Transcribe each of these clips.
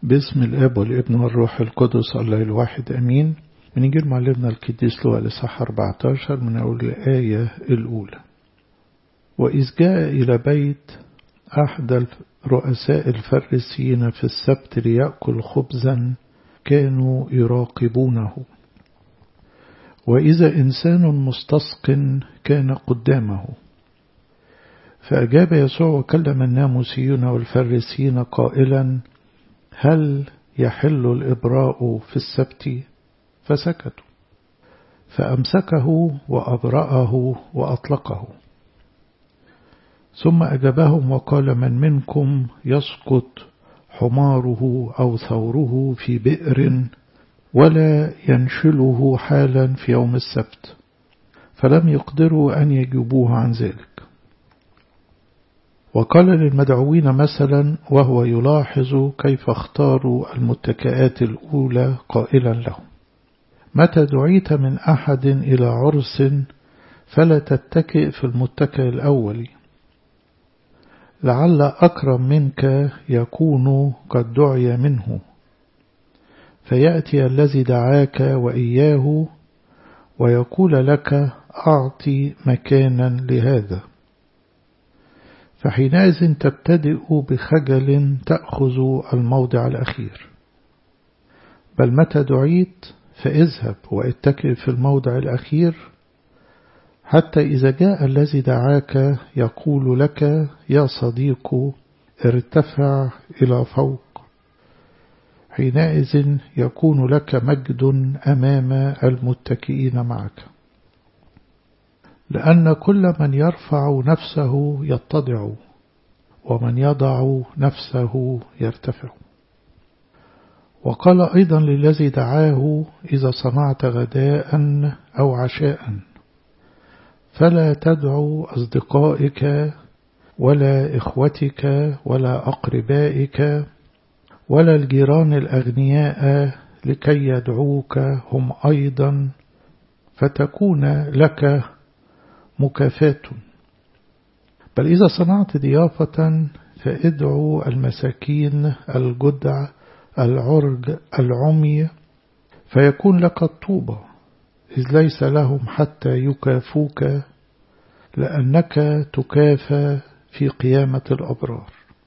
باسم الاب والابن والروح القدس الله الواحد امين من انجيل معلمنا القديس لوقا الاصحاح 14 من اول الايه الاولى واذ جاء الى بيت احد رؤساء الفريسيين في السبت ليأكل خبزا كانوا يراقبونه وإذا إنسان مستسق كان قدامه فأجاب يسوع وكلم الناموسيون والفريسيين قائلا هل يحل الإبراء في السبت فسكتوا فأمسكه وأبرأه وأطلقه ثم أجابهم وقال من منكم يسقط حماره أو ثوره في بئر ولا ينشله حالا في يوم السبت فلم يقدروا أن يجيبوه عن ذلك وقال للمدعوين مثلا وهو يلاحظ كيف اختاروا المتكئات الأولى قائلا لهم متى دعيت من أحد إلى عرس فلا تتكئ في المتكئ الأول لعل أكرم منك يكون قد دعي منه فيأتي الذي دعاك وإياه ويقول لك أعطي مكانا لهذا فحينئذ تبتدئ بخجل تأخذ الموضع الأخير بل متى دعيت فاذهب واتكئ في الموضع الأخير حتى إذا جاء الذي دعاك يقول لك يا صديق ارتفع إلى فوق حينئذ يكون لك مجد أمام المتكئين معك لأن كل من يرفع نفسه يتضع ومن يضع نفسه يرتفع وقال أيضا للذي دعاه إذا صنعت غداء أو عشاء فلا تدعو أصدقائك ولا إخوتك ولا أقربائك ولا الجيران الأغنياء لكي يدعوك هم أيضا فتكون لك مكافاة بل إذا صنعت ضيافة فادعوا المساكين الجدع العرج العمي فيكون لك الطوبة إذ ليس لهم حتى يكافوك لأنك تكافى في قيامة الأبرار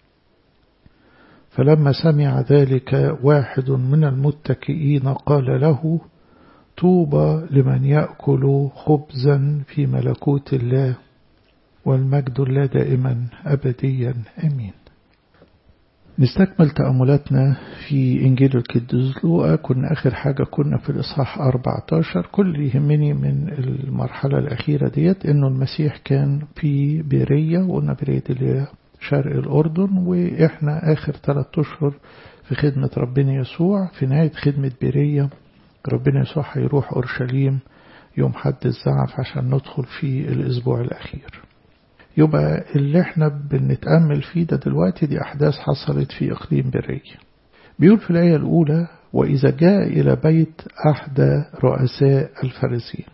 فلما سمع ذلك واحد من المتكئين قال له طوبى لمن يأكل خبزا في ملكوت الله والمجد الله دائما أبديا أمين نستكمل تأملاتنا في إنجيل القديس لوقا كنا آخر حاجة كنا في الإصحاح 14 كل اللي يهمني من المرحلة الأخيرة ديت إنه المسيح كان في بيرية وقلنا بيرية اللي شرق الأردن وإحنا آخر ثلاثة أشهر في خدمة ربنا يسوع في نهاية خدمة بيرية ربنا يسوع هيروح أورشليم يوم حد الزعف عشان ندخل في الأسبوع الأخير يبقى اللي احنا بنتأمل فيه ده دلوقتي دي أحداث حصلت في إقليم برية بيقول في الآية الأولى وإذا جاء إلى بيت أحد رؤساء الفارسيين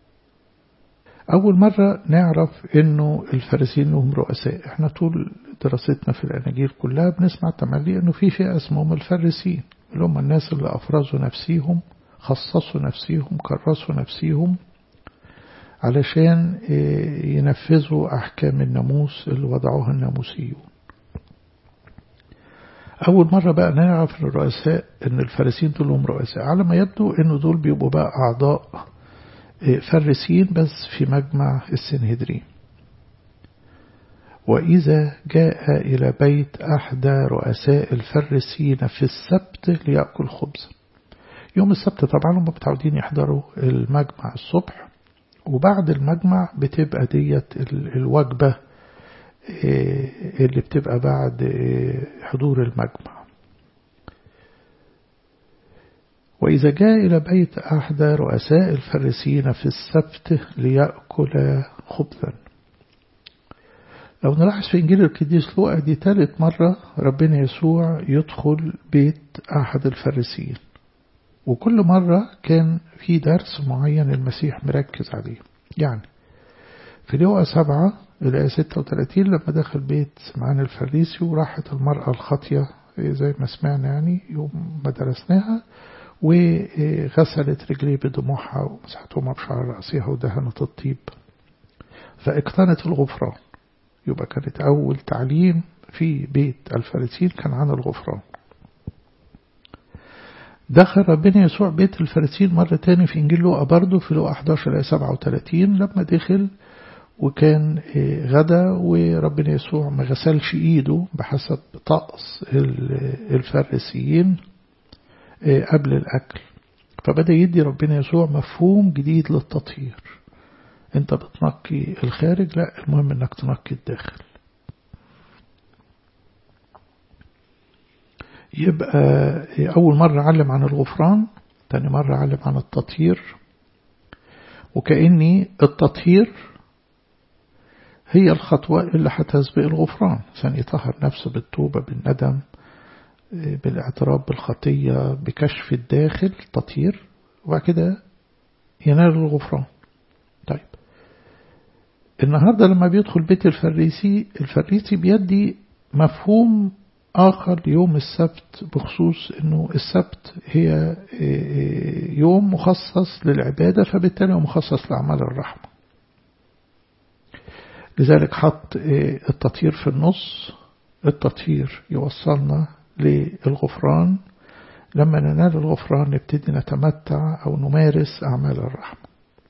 أول مرة نعرف إنه الفارسيين لهم رؤساء إحنا طول دراستنا في الأناجيل كلها بنسمع تملي إنه في فئة اسمهم الفارسيين اللي هم الناس اللي أفرزوا نفسيهم خصصوا نفسيهم كرسوا نفسيهم علشان ينفذوا أحكام الناموس اللي وضعوها الناموسيون أول مرة بقى نعرف إن الرؤساء إن الفارسيين دول هم رؤساء على ما يبدو إنه دول بيبقوا بقى أعضاء فرسيين بس في مجمع السنهدرين وإذا جاء إلى بيت أحد رؤساء الفرسيين في السبت ليأكل خبزا يوم السبت طبعا هم متعودين يحضروا المجمع الصبح وبعد المجمع بتبقى ديت الوجبة اللي بتبقى بعد حضور المجمع وإذا جاء إلى بيت أحد رؤساء الفريسيين في السبت ليأكل خبزا لو نلاحظ في إنجيل القديس لوقا دي ثالث مرة ربنا يسوع يدخل بيت أحد الفريسيين وكل مرة كان في درس معين المسيح مركز عليه يعني في لوقا سبعة الآية 36 لما دخل بيت سمعان الفريسي وراحت المرأة الخاطية زي ما سمعنا يعني يوم ما درسناها وغسلت رجليه بدموعها ومسحتهما بشعر رأسها ودهنت الطيب فاقتنت الغفران يبقى كانت أول تعليم في بيت الفارسيين كان عن الغفران دخل ربنا يسوع بيت الفارسيين مرة تاني في إنجيل لوقا برضه في لوقا 11 إلى 37 لما دخل وكان غدا وربنا يسوع ما غسلش إيده بحسب طقس الفارسيين قبل الأكل فبدأ يدي ربنا يسوع مفهوم جديد للتطهير انت بتنقي الخارج لا المهم انك تنقي الداخل يبقى أول مرة علم عن الغفران تاني مرة علم عن التطهير وكأني التطهير هي الخطوة اللي هتسبق الغفران عشان يطهر نفسه بالتوبة بالندم بالاعتراف بالخطية بكشف الداخل تطهير وبعد كده ينال الغفران طيب النهاردة لما بيدخل بيت الفريسي الفريسي بيدي مفهوم آخر ليوم السبت بخصوص أنه السبت هي يوم مخصص للعبادة فبالتالي هو مخصص لأعمال الرحمة لذلك حط التطهير في النص التطهير يوصلنا للغفران لما ننال الغفران نبتدي نتمتع أو نمارس أعمال الرحمة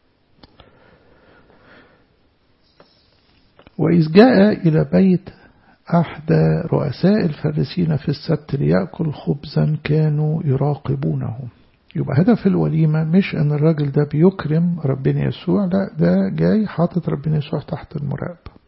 وإذ جاء إلى بيت أحد رؤساء الفارسين في السبت ليأكل خبزا كانوا يراقبونه يبقى هدف الوليمة مش أن الراجل ده بيكرم ربنا يسوع لا ده جاي حاطط ربنا يسوع تحت المراقبة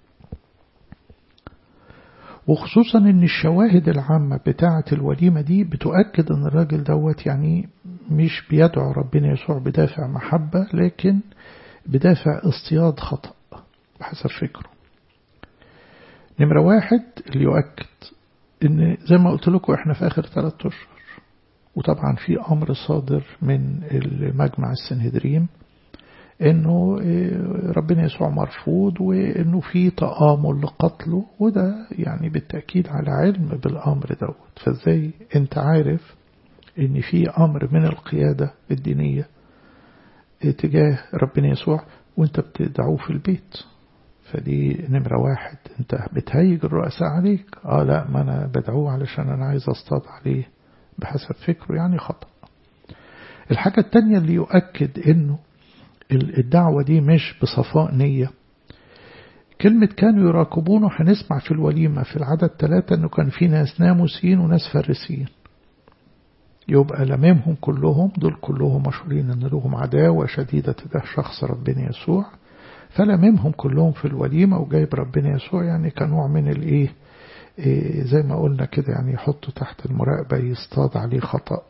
وخصوصا ان الشواهد العامة بتاعة الوليمة دي بتؤكد ان الراجل دوت يعني مش بيدعو ربنا يسوع بدافع محبة لكن بدافع اصطياد خطأ بحسب فكره نمرة واحد اللي يؤكد ان زي ما قلت لكم احنا في اخر ثلاثة اشهر وطبعا في امر صادر من المجمع السنهدريم انه ربنا يسوع مرفوض وانه في تآمل لقتله وده يعني بالتأكيد على علم بالامر دوت فازاي انت عارف ان في امر من القيادة الدينية تجاه ربنا يسوع وانت بتدعوه في البيت فدي نمرة واحد انت بتهيج الرؤساء عليك اه لا ما انا بدعوه علشان انا عايز اصطاد عليه بحسب فكره يعني خطأ الحاجة التانية اللي يؤكد انه الدعوة دي مش بصفاء نية كلمة كانوا يراقبونه هنسمع في الوليمة في العدد ثلاثة انه كان في ناس ناموسيين وناس فارسيين يبقى لممهم كلهم دول كلهم مشهورين ان لهم عداوة شديدة تجاه شخص ربنا يسوع فلممهم كلهم في الوليمة وجايب ربنا يسوع يعني كنوع من الايه إيه زي ما قلنا كده يعني يحطه تحت المراقبة يصطاد عليه خطأ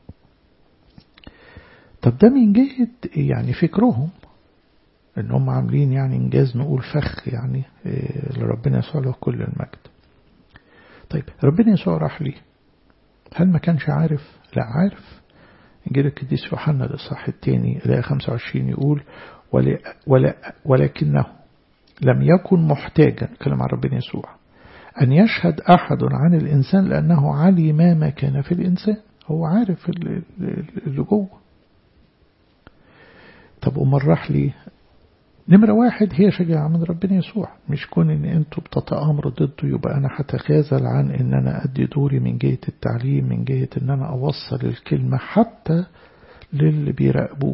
طب ده من جهة يعني فكرهم ان هم عاملين يعني انجاز نقول فخ يعني إيه لربنا يسوع له كل المجد طيب ربنا يسوع راح ليه هل ما كانش عارف لا عارف انجيل القديس يوحنا الاصحاح الثاني الايه 25 يقول ولا ولا ولكنه لم يكن محتاجا كلام عن ربنا يسوع أن يشهد أحد عن الإنسان لأنه علم ما كان في الإنسان هو عارف اللي جوه طب أمال راح ليه نمرة واحد هي شجاعة من ربنا يسوع مش كون ان انتوا بتتآمروا ضده يبقى انا هتخاذل عن ان انا ادي دوري من جهة التعليم من جهة ان انا اوصل الكلمة حتى للي بيراقبوه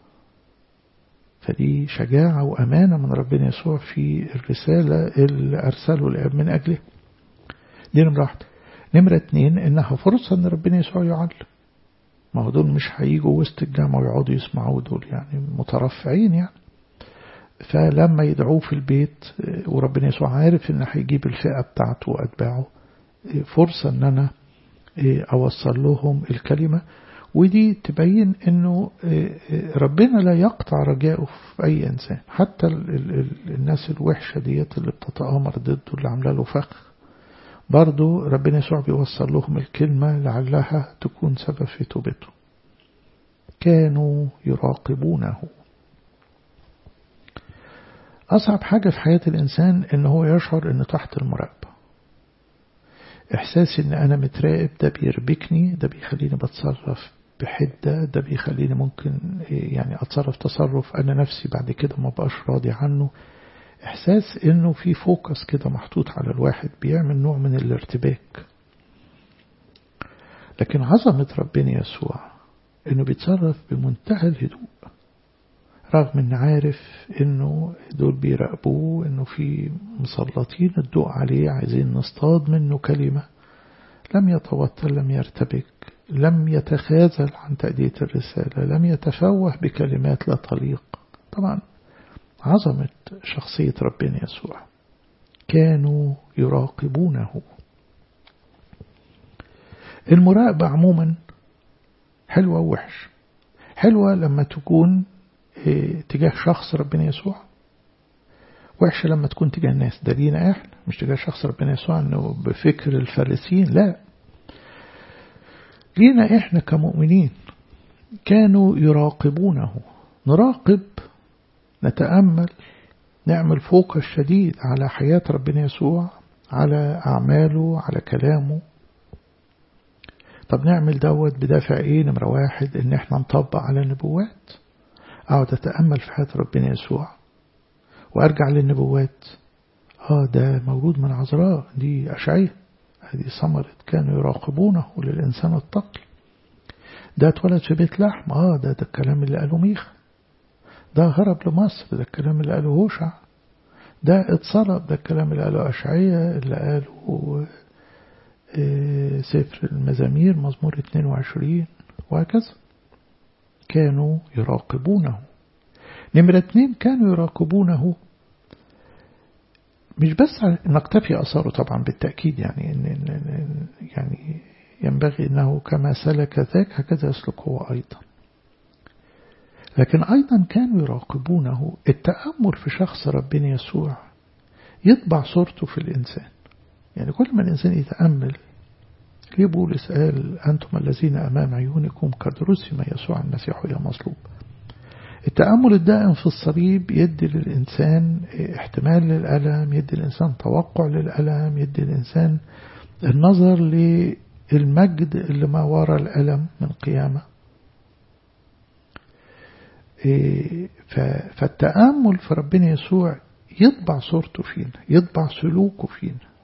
فدي شجاعة وأمانة من ربنا يسوع في الرسالة اللي أرسله الآب من أجله دي نمرة واحدة نمرة اتنين إنها فرصة إن ربنا يسوع يعلم ما هو دول مش هيجوا وسط الجامعة ويقعدوا يسمعوا دول يعني مترفعين يعني فلما يدعوه في البيت وربنا يسوع عارف إن هيجيب الفئة بتاعته وأتباعه فرصة إن أنا أوصل لهم الكلمة ودي تبين انه ربنا لا يقطع رجاءه في اي انسان حتى الناس الوحشة ديت اللي بتتآمر ضده اللي عامله له فخ برضو ربنا يسوع بيوصل لهم الكلمة لعلها تكون سبب في توبته كانوا يراقبونه أصعب حاجة في حياة الإنسان إن هو يشعر إنه تحت المراقبة إحساسي إن أنا متراقب ده بيربكني ده بيخليني بتصرف بحدة ده بيخليني ممكن يعني أتصرف تصرف أنا نفسي بعد كده ما بقاش راضي عنه إحساس إنه في فوكس كده محطوط على الواحد بيعمل نوع من الارتباك لكن عظمة ربنا يسوع إنه بيتصرف بمنتهى الهدوء رغم إن عارف إنه دول بيراقبوه إنه في مسلطين الضوء عليه عايزين نصطاد منه كلمة لم يتوتر لم يرتبك لم يتخاذل عن تأدية الرسالة لم يتفوه بكلمات لا تليق طبعا عظمة شخصية ربنا يسوع كانوا يراقبونه المراقبة عموما حلوة ووحش حلوة لما تكون تجاه شخص ربنا يسوع وحشة لما تكون تجاه الناس ده لينا احنا مش تجاه شخص ربنا يسوع انه بفكر الفارسيين لا لينا احنا كمؤمنين كانوا يراقبونه نراقب نتأمل نعمل فوق الشديد على حياة ربنا يسوع على أعماله على كلامه طب نعمل دوت بدافع ايه نمرة واحد ان احنا نطبق على النبوات اقعد اتأمل في حياة ربنا يسوع وارجع للنبوات اه ده موجود من عذراء دي أشعية هذه ثمرة كانوا يراقبونه للإنسان التقي ده اتولد في بيت لحم اه ده ده الكلام اللي قاله ميخا ده هرب لمصر ده الكلام اللي قاله هوشع ده اتصلب ده الكلام اللي قاله أشعية اللي قاله سفر المزامير مزمور 22 وهكذا كانوا يراقبونه نمرة اتنين كانوا يراقبونه مش بس نقتفي أثاره طبعا بالتأكيد يعني إن يعني ينبغي أنه كما سلك ذاك هكذا يسلك هو أيضا لكن أيضا كانوا يراقبونه التأمل في شخص ربنا يسوع يطبع صورته في الإنسان يعني كل ما الإنسان يتأمل ليه بولس قال أنتم الذين أمام عيونكم قد رسم يسوع المسيح يا مصلوب التأمل الدائم في الصليب يدي للإنسان احتمال للألم يدي الإنسان توقع للألم يدي الإنسان النظر للمجد اللي ما وراء الألم من قيامة فالتأمل في ربنا يسوع يطبع صورته فينا يطبع سلوكه فينا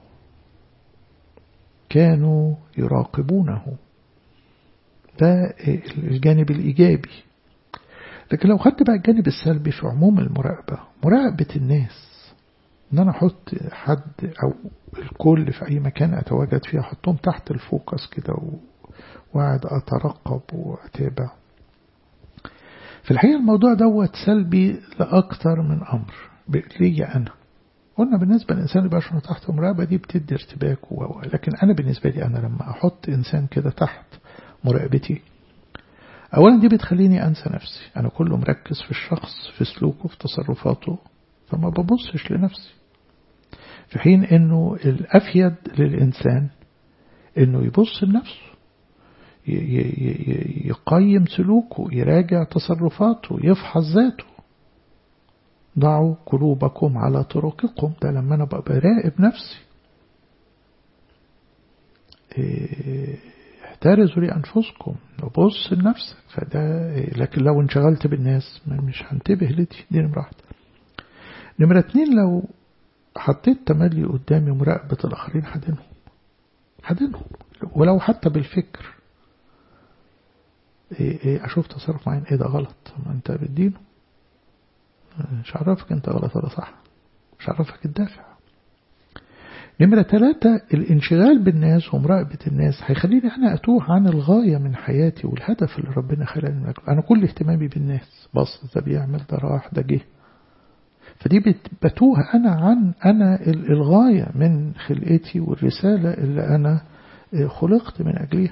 كانوا يراقبونه ده الجانب الإيجابي لكن لو خدت بقى الجانب السلبي في عموم المراقبة مراقبة الناس ان انا احط حد او الكل في اي مكان اتواجد فيه احطهم تحت الفوكس كده وقاعد اترقب واتابع في الحقيقة الموضوع دوت سلبي لأكثر من أمر ليا أنا قلنا بالنسبة للإنسان اللي بيشعر تحت مراقبة دي بتدي ارتباك و... لكن أنا بالنسبة لي أنا لما أحط إنسان كده تحت مراقبتي أولا دي بتخليني أنسى نفسي أنا كله مركز في الشخص في سلوكه في تصرفاته فما ببصش لنفسي في حين أنه الأفيد للإنسان أنه يبص لنفسه يقيم سلوكه يراجع تصرفاته يفحص ذاته ضعوا قلوبكم على طرقكم ده لما أنا بقى براقب نفسي احترزوا لأنفسكم وبص لنفسك فده لكن لو انشغلت بالناس مش هنتبه لدي دي نمرة واحدة نمرة اتنين لو حطيت تملي قدامي مراقبة الآخرين حدنهم حدنهم ولو حتى بالفكر إيه إيه أشوف تصرف معين إيه ده غلط ما أنت بتدينه مش عرفك أنت غلط ولا صح مش عرفك الدافع نمرة ثلاثة الانشغال بالناس ومراقبة الناس هيخليني أنا أتوه عن الغاية من حياتي والهدف اللي ربنا خلاني من أنا كل اهتمامي بالناس بص ده بيعمل ده راح ده جه فدي بتوه أنا عن أنا الغاية من خلقتي والرسالة اللي أنا خلقت من أجلها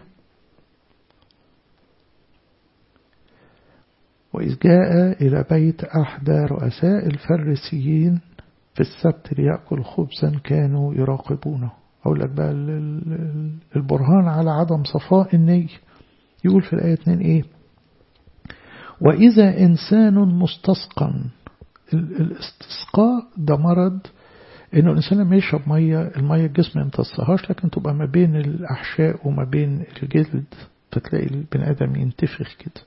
وإذ جاء إلى بيت أحدى رؤساء الفريسيين في السبت ليأكل خبزا كانوا يراقبونه أقول لك بقى البرهان على عدم صفاء النية يقول في الآية 2 إيه وإذا إنسان مستسقا الاستسقاء ده مرض إنه الإنسان لما يشرب مية المية الجسم ما يمتصهاش لكن تبقى ما بين الأحشاء وما بين الجلد فتلاقي البني آدم ينتفخ كده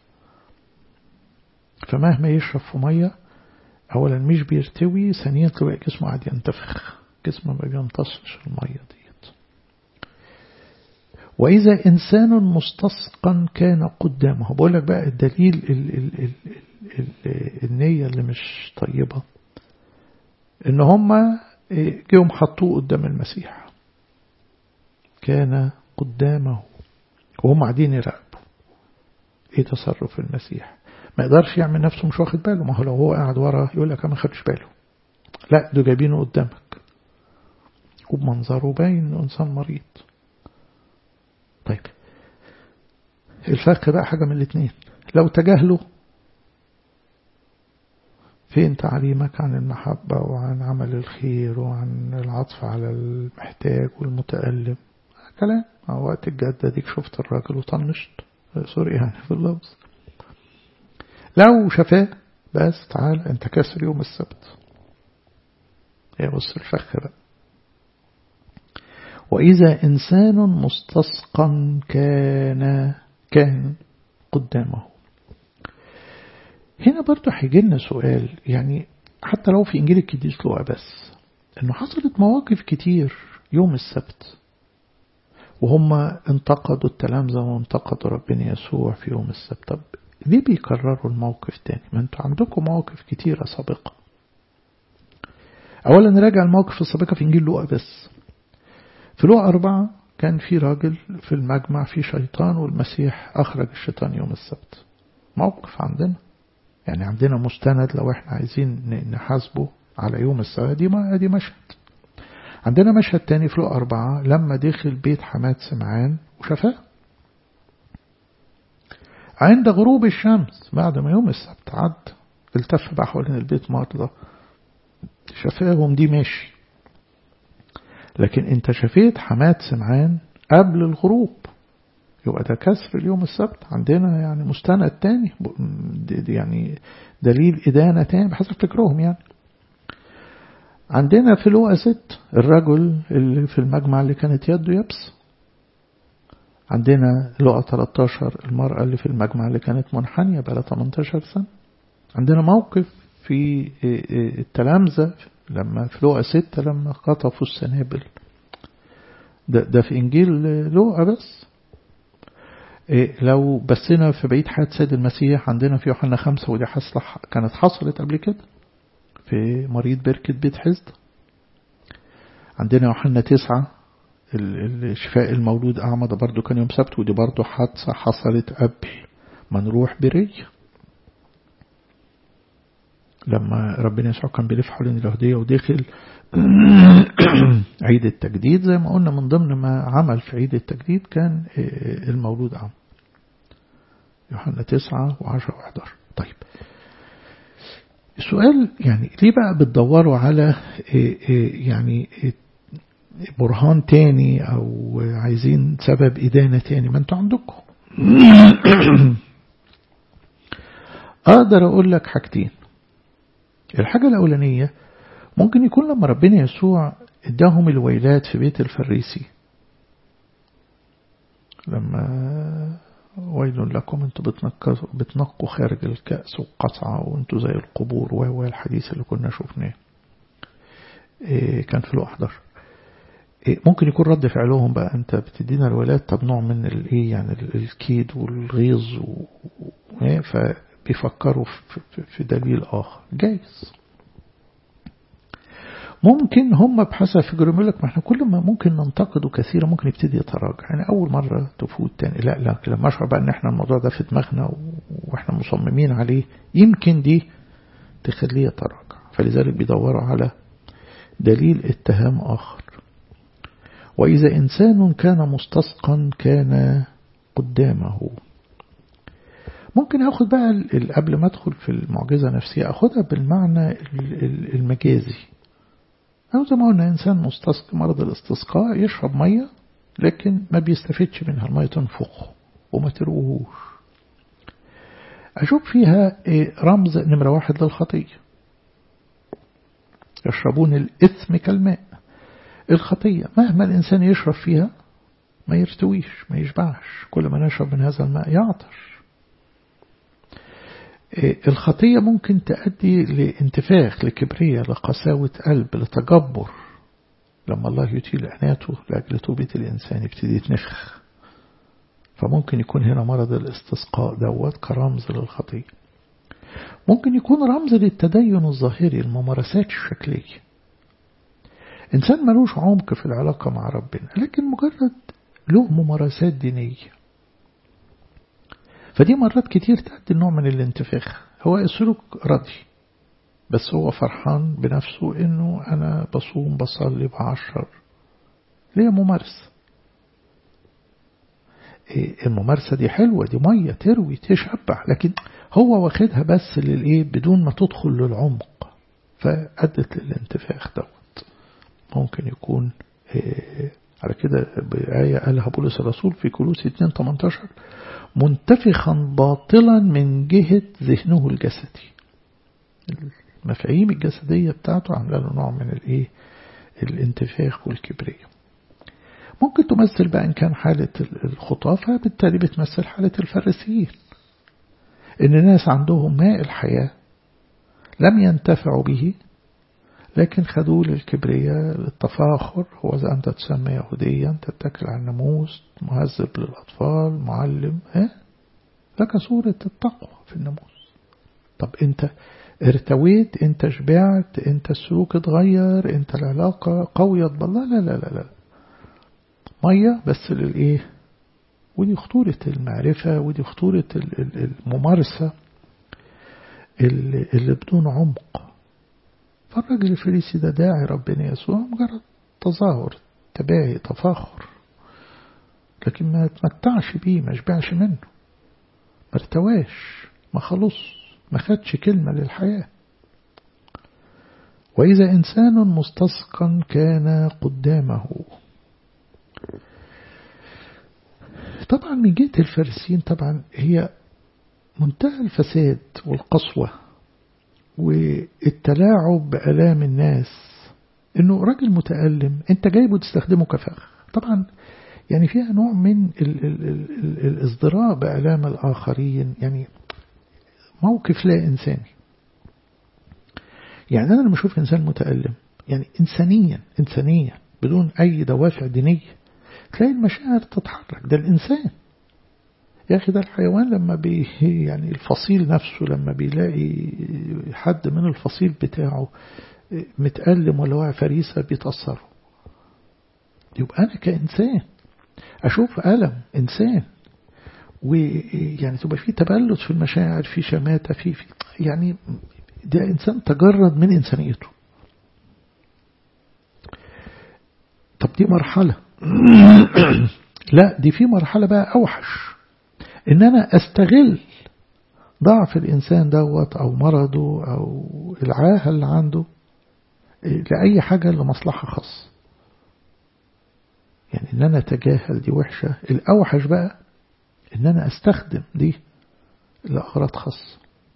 فمهما يشرب في مية أولا مش بيرتوي ثانيا تلاقي جسمه قاعد ينتفخ جسمه ما بيمتصش المية ديت وإذا إنسان مستسقا كان قدامه بقول لك بقى الدليل ال ال ال ال ال النية اللي مش طيبة إن هما جيهم حطوه قدام المسيح كان قدامه وهم قاعدين يراقبوا ايه تصرف المسيح ما يقدرش يعمل نفسه مش واخد باله ما هو لو هو قاعد ورا يقول لك انا ما خدش باله لا دول جايبينه قدامك وبمنظره باين انه انسان مريض طيب الفرق بقى حاجه من الاثنين لو تجاهله فين تعليمك عن المحبة وعن عمل الخير وعن العطف على المحتاج والمتألم كلام وقت الجد ديك شفت الراجل وطنشت سوري يعني في اللفظ لو شفاه بس تعال انت كسر يوم السبت هي بص الفخ بقى وإذا إنسان مستسقا كان كان قدامه هنا برضو هيجي لنا سؤال يعني حتى لو في إنجيل القديس لوقا بس إنه حصلت مواقف كتير يوم السبت وهم انتقدوا التلامذة وانتقدوا ربنا يسوع في يوم السبت طب ليه بيكرروا الموقف تاني ما انتوا عندكم مواقف كتيرة سابقة أولا نراجع الموقف السابقة في إنجيل لوقا بس في لوقا أربعة كان في راجل في المجمع في شيطان والمسيح أخرج الشيطان يوم السبت موقف عندنا يعني عندنا مستند لو احنا عايزين نحاسبه على يوم السبت دي ما دي مشهد عندنا مشهد تاني في لوقا أربعة لما دخل بيت حماد سمعان وشفاه عند غروب الشمس بعد ما يوم السبت عد التف بقى حوالين البيت مرضى شفاهم دي ماشي لكن انت شفيت حماد سمعان قبل الغروب يبقى ده كسر اليوم السبت عندنا يعني مستند تاني يعني دليل إدانة تاني بحسب فكرهم يعني عندنا في لوقا ست الرجل اللي في المجمع اللي كانت يده يبس عندنا لوقا 13 المرأة اللي في المجمع اللي كانت منحنية بقى 18 سنة عندنا موقف في التلامذة لما في لوقا 6 لما خطفوا السنابل ده, ده في إنجيل لوقا بس لو بصينا في بقية حياة سيد المسيح عندنا في يوحنا خمسة ودي حصلة كانت حصلت قبل كده في مريض بركة بيت حزد عندنا يوحنا تسعة الشفاء المولود أعمى ده برضو كان يوم سبت ودي برضو حادثة حصلت قبل ما نروح برية لما ربنا يسوع كان بيلف حوالين اليهودية ودخل عيد التجديد زي ما قلنا من ضمن ما عمل في عيد التجديد كان المولود أعمى يوحنا تسعة وعشرة وحداشر طيب السؤال يعني ليه بقى بتدوروا على يعني برهان تاني او عايزين سبب ادانة تاني ما انتوا عندكم اقدر اقول لك حاجتين الحاجة الاولانية ممكن يكون لما ربنا يسوع اداهم الويلات في بيت الفريسي لما ويل لكم انتوا بتنقوا بتنقوا خارج الكأس وقطعة وانتوا زي القبور وهو الحديث اللي كنا شفناه إيه كان في الوحدة إيه ممكن يكون رد فعلهم بقى انت بتدينا الولاد طب نوع من الايه يعني الكيد والغيظ و... فبيفكروا في, في دليل اخر جايز ممكن هم بحسب فكرهم يقول لك ما احنا كل ما ممكن ننتقده كثيرا ممكن يبتدي يتراجع يعني اول مرة تفوت تاني لا لا لما اشعر بقى ان احنا الموضوع ده في دماغنا واحنا مصممين عليه يمكن دي تخليه يتراجع فلذلك بيدوروا على دليل اتهام آخر وإذا إنسان كان مستسقا كان قدامه ممكن أخذ بقى قبل ما أدخل في المعجزة نفسها أخذها بالمعنى المجازي أو زي ما قلنا إنسان مستسقي مرض الاستسقاء يشرب مية لكن ما بيستفدش منها المية تنفخه وما تروهوش أشوف فيها رمز نمرة واحد للخطية يشربون الإثم كالماء الخطية مهما الإنسان يشرب فيها ما يرتويش ما يشبعش كل ما نشرب من هذا الماء يعطش الخطية ممكن تؤدي لانتفاخ لكبرية لقساوة قلب لتجبر لما الله يطيل عناته لأجل توبة الإنسان يبتدي يتنفخ فممكن يكون هنا مرض الاستسقاء دوت كرمز للخطية ممكن يكون رمز للتدين الظاهري الممارسات الشكلية إنسان ملوش عمق في العلاقة مع ربنا لكن مجرد له ممارسات دينية فدي مرات كتير تأدي نوع من الانتفاخ هو السلوك راضي بس هو فرحان بنفسه انه انا بصوم بصلي بعشر ليه ممارسة الممارسة دي حلوة دي مية تروي تشبع لكن هو واخدها بس للايه بدون ما تدخل للعمق فأدت للانتفاخ دوت ممكن يكون على كده بآية قالها بولس الرسول في كلوس 2 18 منتفخا باطلا من جهة ذهنه الجسدي المفاهيم الجسدية بتاعته عامله له نوع من الايه الانتفاخ والكبرية ممكن تمثل بقى إن كان حالة الخطاة فبالتالي بتمثل حالة الفريسيين إن الناس عندهم ماء الحياة لم ينتفعوا به لكن خدوه للكبرياء للتفاخر هو إذا أنت تسمى يهوديا تتكل على الناموس مهذب للأطفال معلم ها لك صورة التقوى في الناموس طب أنت ارتويت أنت شبعت أنت السلوك اتغير أنت العلاقة قويت بالله لا لا لا لا مية بس للإيه ودي خطورة المعرفة ودي خطورة الممارسة اللي بدون عمق فالراجل الفريسي ده داعي ربنا يسوع مجرد تظاهر تباهي تفاخر لكن ما تمتعش بيه ما شبعش منه ما ارتواش ما خلص ما خدش كلمة للحياة وإذا إنسان مستسقا كان قدامه طبعا من جهة الفارسيين طبعا هي منتهى الفساد والقسوة والتلاعب بألام الناس انه راجل متألم انت جايبه تستخدمه كفخ طبعا يعني فيها نوع من ال ال ال الازدراء بألام الآخرين يعني موقف لا إنساني يعني أنا لما أشوف إنسان متألم يعني إنسانيا إنسانيا بدون أي دوافع دينية تلاقي المشاعر تتحرك ده الإنسان يا أخي ده الحيوان لما بي يعني الفصيل نفسه لما بيلاقي حد من الفصيل بتاعه متألم ولا واقع فريسة بيتأثره يبقى أنا كإنسان أشوف ألم إنسان ويعني تبقى في تبلد في المشاعر في شماتة في, في يعني ده إنسان تجرد من إنسانيته طب دي مرحلة لا دي في مرحلة بقى أوحش إن أنا أستغل ضعف الإنسان دوت أو مرضه أو العاهة اللي عنده لأي حاجة لمصلحة خاصة يعني إن أنا أتجاهل دي وحشة الأوحش بقى إن أنا أستخدم دي لأغراض خاصة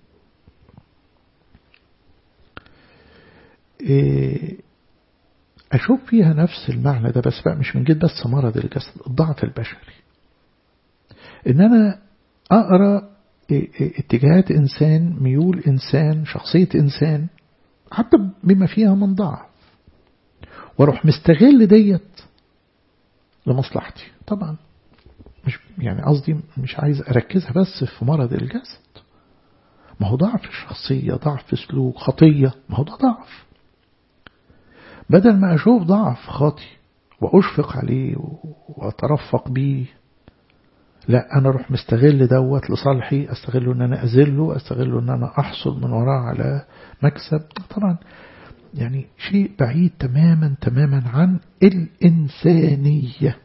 أشوف فيها نفس المعنى ده بس بقى مش من جد بس مرض الجسد الضعف البشري إن أنا أقرأ اتجاهات إنسان ميول إنسان شخصية إنسان حتى بما فيها من ضعف واروح مستغل ديت لمصلحتي طبعا مش يعني قصدي مش عايز أركزها بس في مرض الجسد ما هو ضعف الشخصية ضعف سلوك خطية ما هو ده ضعف بدل ما أشوف ضعف خاطي وأشفق عليه وأترفق بيه لا أنا أروح مستغل دوت لصالحي أستغله أن أنا أذله أستغله أن أنا أحصل من وراه على مكسب طبعا يعني شيء بعيد تماما تماما عن الإنسانية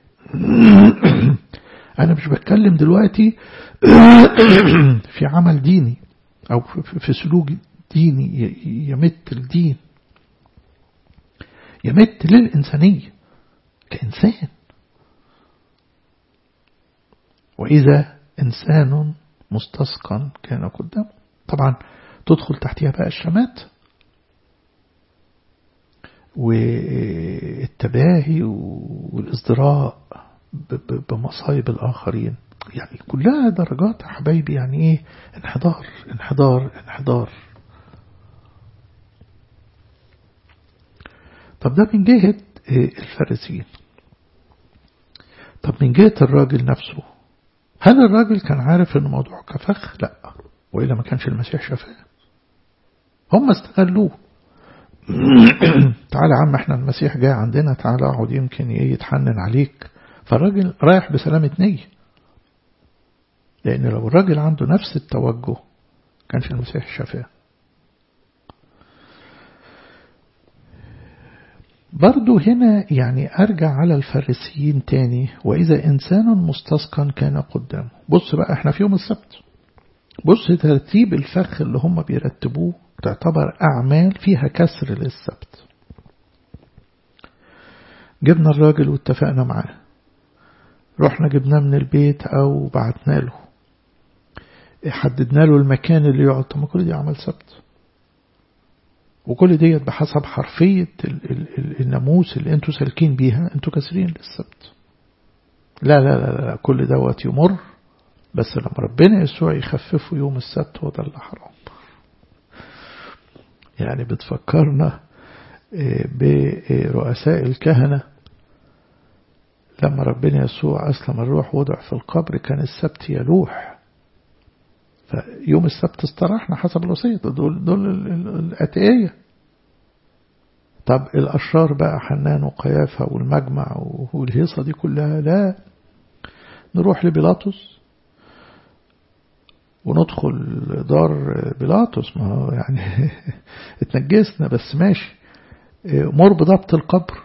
أنا مش بتكلم دلوقتي في عمل ديني أو في سلوك ديني يمت الدين يمت للإنسانية كإنسان وإذا إنسان مستسقا كان قدامه طبعا تدخل تحتها بقى الشمات والتباهي والازدراء بمصايب الآخرين يعني كلها درجات يا حبايبي يعني ايه انحدار انحدار انحدار طب ده من جهة الفارسيين طب من جهة الراجل نفسه هل الراجل كان عارف ان الموضوع كفخ لا وإلا ما كانش المسيح شفاه هم استغلوه تعالى يا عم احنا المسيح جاي عندنا تعالى اقعد يمكن يتحنن عليك فالراجل رايح بسلامة نية لأن لو الراجل عنده نفس التوجه كانش المسيح شفاه برضو هنا يعني أرجع على الفارسيين تاني وإذا إنسان مستسقا كان قدامه بص بقى احنا في يوم السبت بص ترتيب الفخ اللي هم بيرتبوه تعتبر أعمال فيها كسر للسبت جبنا الراجل واتفقنا معاه رحنا جبناه من البيت أو بعتنا له حددنا له المكان اللي يقعد طب كل دي عمل سبت وكل ديت بحسب حرفية الناموس اللي انتوا سالكين بيها انتوا كاسرين للسبت لا لا لا لا كل دوت يمر بس لما ربنا يسوع يخففه يوم السبت هو ده اللي حرام يعني بتفكرنا برؤساء الكهنة لما ربنا يسوع أسلم الروح وضع في القبر كان السبت يلوح فيوم السبت استراحنا حسب الوصية دول, دول الأتقية طب الأشرار بقى حنان وقيافة والمجمع والهيصة دي كلها لا نروح لبيلاطس وندخل دار بيلاطس ما هو يعني اتنجسنا بس ماشي مر بضبط القبر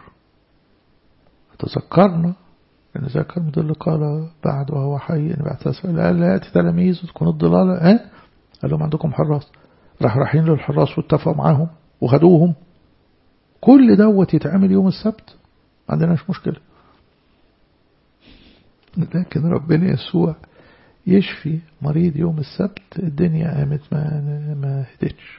تذكرنا ان ذكر من اللي قال بعد وهو حي ان بعد قال لا ياتي تلاميذ وتكون الضلاله ها أه؟ قال لهم عندكم حراس راح رايحين للحراس واتفقوا معاهم وخدوهم كل دوت يتعمل يوم السبت ما عندناش مشكله لكن ربنا يسوع يشفي مريض يوم السبت الدنيا قامت ما ما هدتش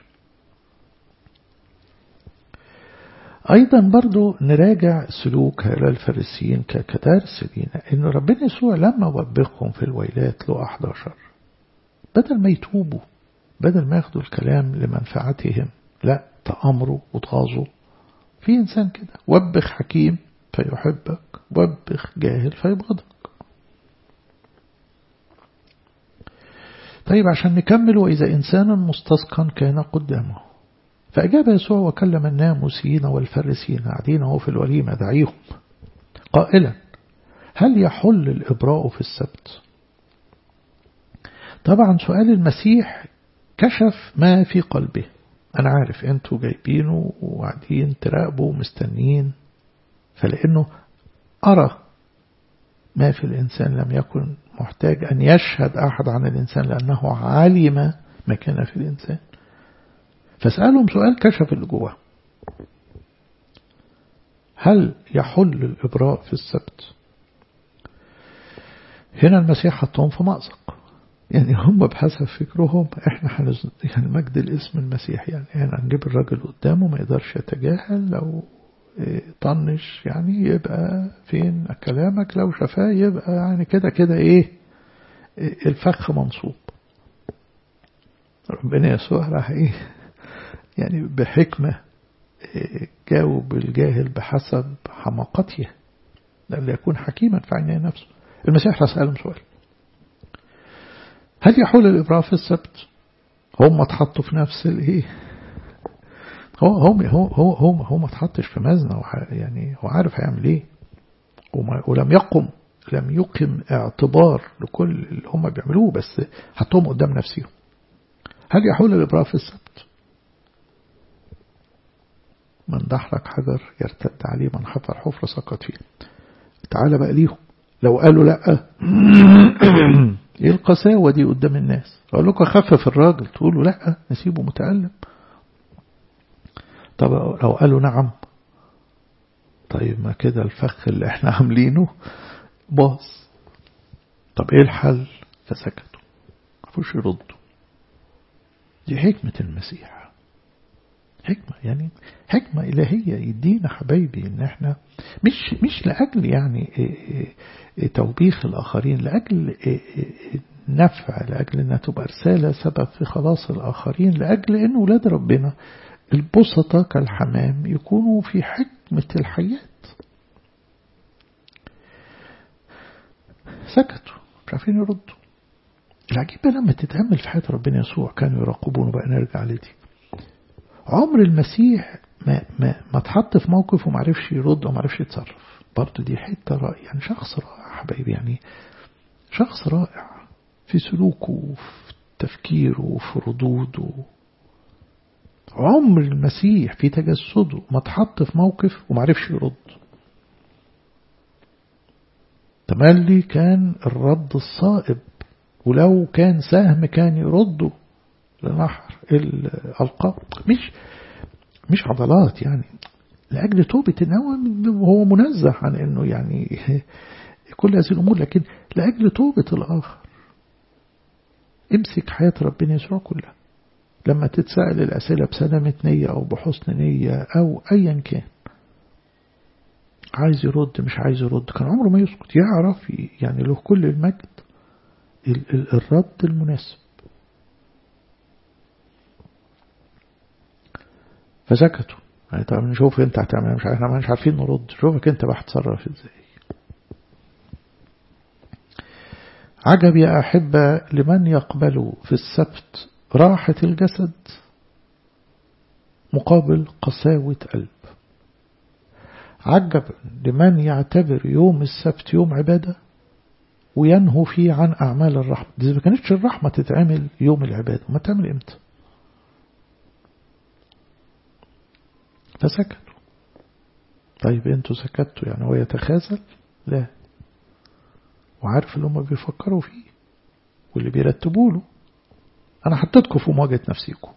أيضا برضو نراجع سلوك هؤلاء الفارسيين كدرس لينا إن ربنا يسوع لما وبخهم في الويلات له 11 بدل ما يتوبوا بدل ما ياخدوا الكلام لمنفعتهم لا تأمروا وتغاظوا في إنسان كده وبخ حكيم فيحبك وبخ جاهل فيبغضك طيب عشان نكمل وإذا إنسانا مستسقا كان قدامه فأجاب يسوع وكلم الناموسيين والفرسين قاعدين هو في الوليمة دعيهم قائلا هل يحل الإبراء في السبت طبعا سؤال المسيح كشف ما في قلبه أنا عارف أنتوا جايبينه وقاعدين تراقبوا ومستنيين فلأنه أرى ما في الإنسان لم يكن محتاج أن يشهد أحد عن الإنسان لأنه علم ما كان في الإنسان فاسألهم سؤال كشف اللي جواه هل يحل الإبراء في السبت هنا المسيح حطهم في مأزق يعني هم بحسب فكرهم احنا حنز... يعني مجد الاسم المسيح يعني يعني هنجيب الراجل قدامه ما يقدرش يتجاهل لو طنش يعني يبقى فين كلامك لو شفاه يبقى يعني كده كده ايه الفخ منصوب ربنا يسوع راح ايه يعني بحكمة جاوب الجاهل بحسب حماقته لأن يكون حكيما في عيني نفسه المسيح سألهم سؤال هل يحول الإبراء في السبت هم اتحطوا في نفس الايه هو هو هو هو هو, هو ما اتحطش في مزنة يعني هو عارف هيعمل ايه ولم يقم لم يقم اعتبار لكل اللي هم بيعملوه بس حطهم قدام نفسهم هل يحول الإبراء في السبت من دحرج حجر يرتد عليه من حفر حفرة سقط فيه تعالى بقى ليهم لو قالوا لا ايه القساوة دي قدام الناس اقول لكم خفف الراجل تقولوا لا نسيبه متألم طب لو قالوا نعم طيب ما كده الفخ اللي احنا عاملينه باظ طب ايه الحل فسكتوا ما عرفوش يردوا دي حكمة المسيح حكمة يعني حكمة إلهية يدينا حبايبي إن إحنا مش مش لأجل يعني توبيخ الآخرين لأجل نفع لأجل أنها تبقى رسالة سبب في خلاص الآخرين لأجل أن ولاد ربنا البسطة كالحمام يكونوا في حكمة الحياة سكتوا مش عارفين يردوا العجيب لما تتأمل في حياة ربنا يسوع كانوا يراقبونه بقى نرجع لدي عمر المسيح ما ما ما اتحط في موقف وما عرفش يرد وما عرفش يتصرف برضه دي حته رائع يعني شخص رائع حبايبي يعني شخص رائع في سلوكه وفي تفكيره وفي ردوده عمر المسيح في تجسده ما اتحط في موقف وما عرفش يرد تملي كان الرد الصائب ولو كان سهم كان يرده لنحر الألقاب مش مش عضلات يعني لأجل توبة إن هو منزه عن إنه يعني كل هذه الأمور لكن لأجل توبة الآخر امسك حياة ربنا يسوع كلها لما تتسأل الأسئلة بسلامة نية أو بحسن نية أو أيا كان عايز يرد مش عايز يرد كان عمره ما يسكت يعرف يعني له كل المجد الرد المناسب فسكتوا يعني طب نشوف انت هتعمل مش احنا مش عارفين نرد شوفك انت بقى هتتصرف ازاي عجب يا أحبة لمن يقبل في السبت راحة الجسد مقابل قساوة قلب عجب لمن يعتبر يوم السبت يوم عبادة وينهو فيه عن أعمال الرحمة دي ما كانتش الرحمة تتعمل يوم العبادة ما تعمل امتى فسكتوا طيب انتوا سكتوا يعني هو يتخاذل لا وعارف اللي هم بيفكروا فيه واللي بيرتبوا له انا حطيتكم في مواجهة نفسيكم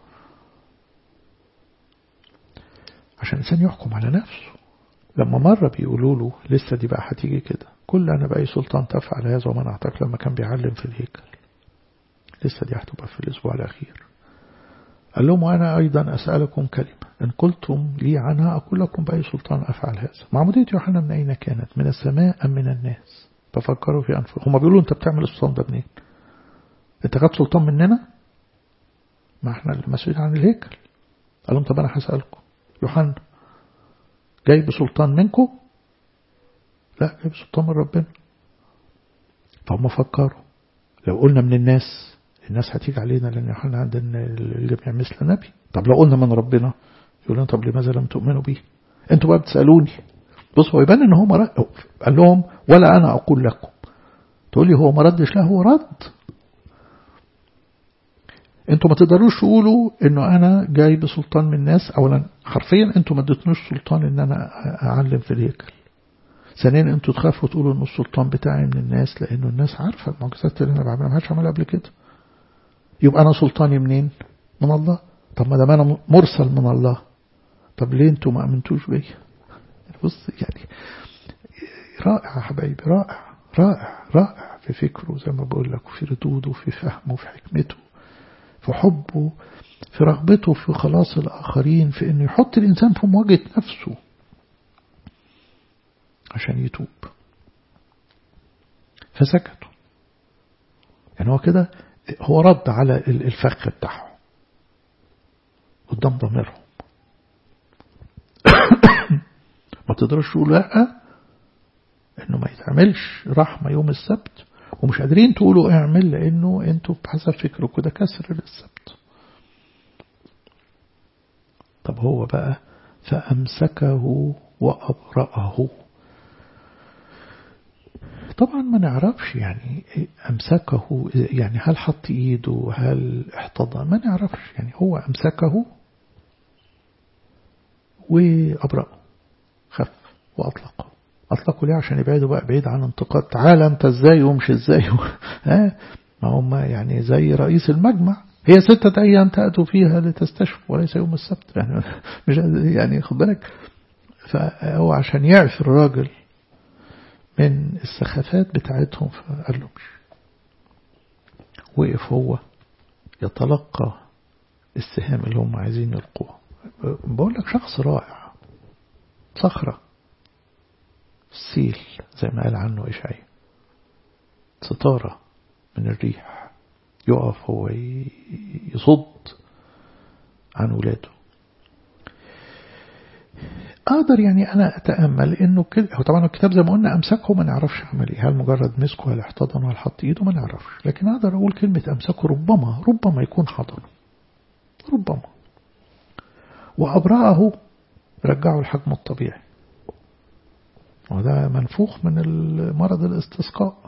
عشان الانسان يحكم على نفسه لما مرة بيقولوا له لسه دي بقى هتيجي كده كل أنا بأي سلطان تفعل هذا ومنعتك لما كان بيعلم في الهيكل لسه دي هتبقى في الأسبوع الأخير قال لهم وأنا أيضا أسألكم كلمة إن قلتم لي عنها أقول لكم بأي سلطان أفعل هذا معمودية يوحنا من أين كانت من السماء أم من الناس ففكروا في أنفسهم هم بيقولوا أنت بتعمل السلطان ده منين أنت خدت سلطان مننا ما احنا المسؤولين عن الهيكل قال لهم طب أنا هسألكم يوحنا جاي بسلطان منكم لا جاي بسلطان من ربنا فهم فكروا لو قلنا من الناس الناس هتيجي علينا لأن احنا عندنا الجميع مثل نبي طب لو قلنا من ربنا يقولون طب لماذا لم تؤمنوا به انتوا بقى بتسألوني بص هو يبان ان هو مرد قال لهم ولا انا اقول لكم تقول لي هو ما ردش لا هو رد انتوا ما تقدروش تقولوا انه انا جاي بسلطان من الناس اولا حرفيا انتوا ما اديتنوش سلطان ان انا اعلم في الهيكل ثانيا انتوا تخافوا تقولوا ان السلطان بتاعي من الناس لانه الناس عارفه المعجزات اللي انا بعملها ما حدش عملها قبل كده يبقى انا سلطاني منين من الله طب ما دام انا مرسل من الله طب ليه انتوا ما امنتوش بيا بص يعني رائع يا حبايبي رائع رائع رائع في فكره زي ما بقول لك وفي ردوده وفي فهمه وفي حكمته في حبه في رغبته في خلاص الآخرين في أنه يحط الإنسان في مواجهة نفسه عشان يتوب فسكتوا يعني هو كده هو رد على الفخ بتاعهم قدام ضميرهم ما تقدرش تقول لا انه ما يتعملش رحمة يوم السبت ومش قادرين تقولوا اعمل لانه انتوا بحسب فكركم ده كسر للسبت طب هو بقى فأمسكه وأبرأه طبعا ما نعرفش يعني أمسكه يعني هل حط إيده هل احتضن ما نعرفش يعني هو أمسكه وأبرأه خف وأطلقه أطلقوا ليه عشان يبعدوا بقى بعيد عن انتقاد تعالى أنت إزاي ومش إزاي ها ما هم يعني زي رئيس المجمع هي ستة أيام تأتوا فيها لتستشفوا وليس يوم السبت يعني مش يعني خد بالك فهو عشان يعرف الراجل من السخافات بتاعتهم فقال له مش وقف هو يتلقى السهام اللي هم عايزين يلقوها بقول لك شخص رائع صخرة سيل زي ما قال عنه إشعي ستارة من الريح يقف هو يصد عن ولاده أقدر يعني أنا أتأمل إنه كده هو طبعا الكتاب زي ما قلنا أمسكه ما نعرفش عمل إيه هل مجرد مسكه هل احتضن هل حط إيده ما نعرفش لكن أقدر أقول كلمة أمسكه ربما ربما يكون حضنه ربما وأبرأه رجعه الحجم الطبيعي وده منفوخ من مرض الاستسقاء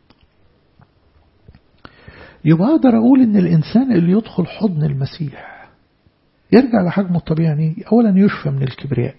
يبقى أقدر أقول إن الإنسان اللي يدخل حضن المسيح يرجع لحجمه الطبيعي يعني أولا يشفى من الكبرياء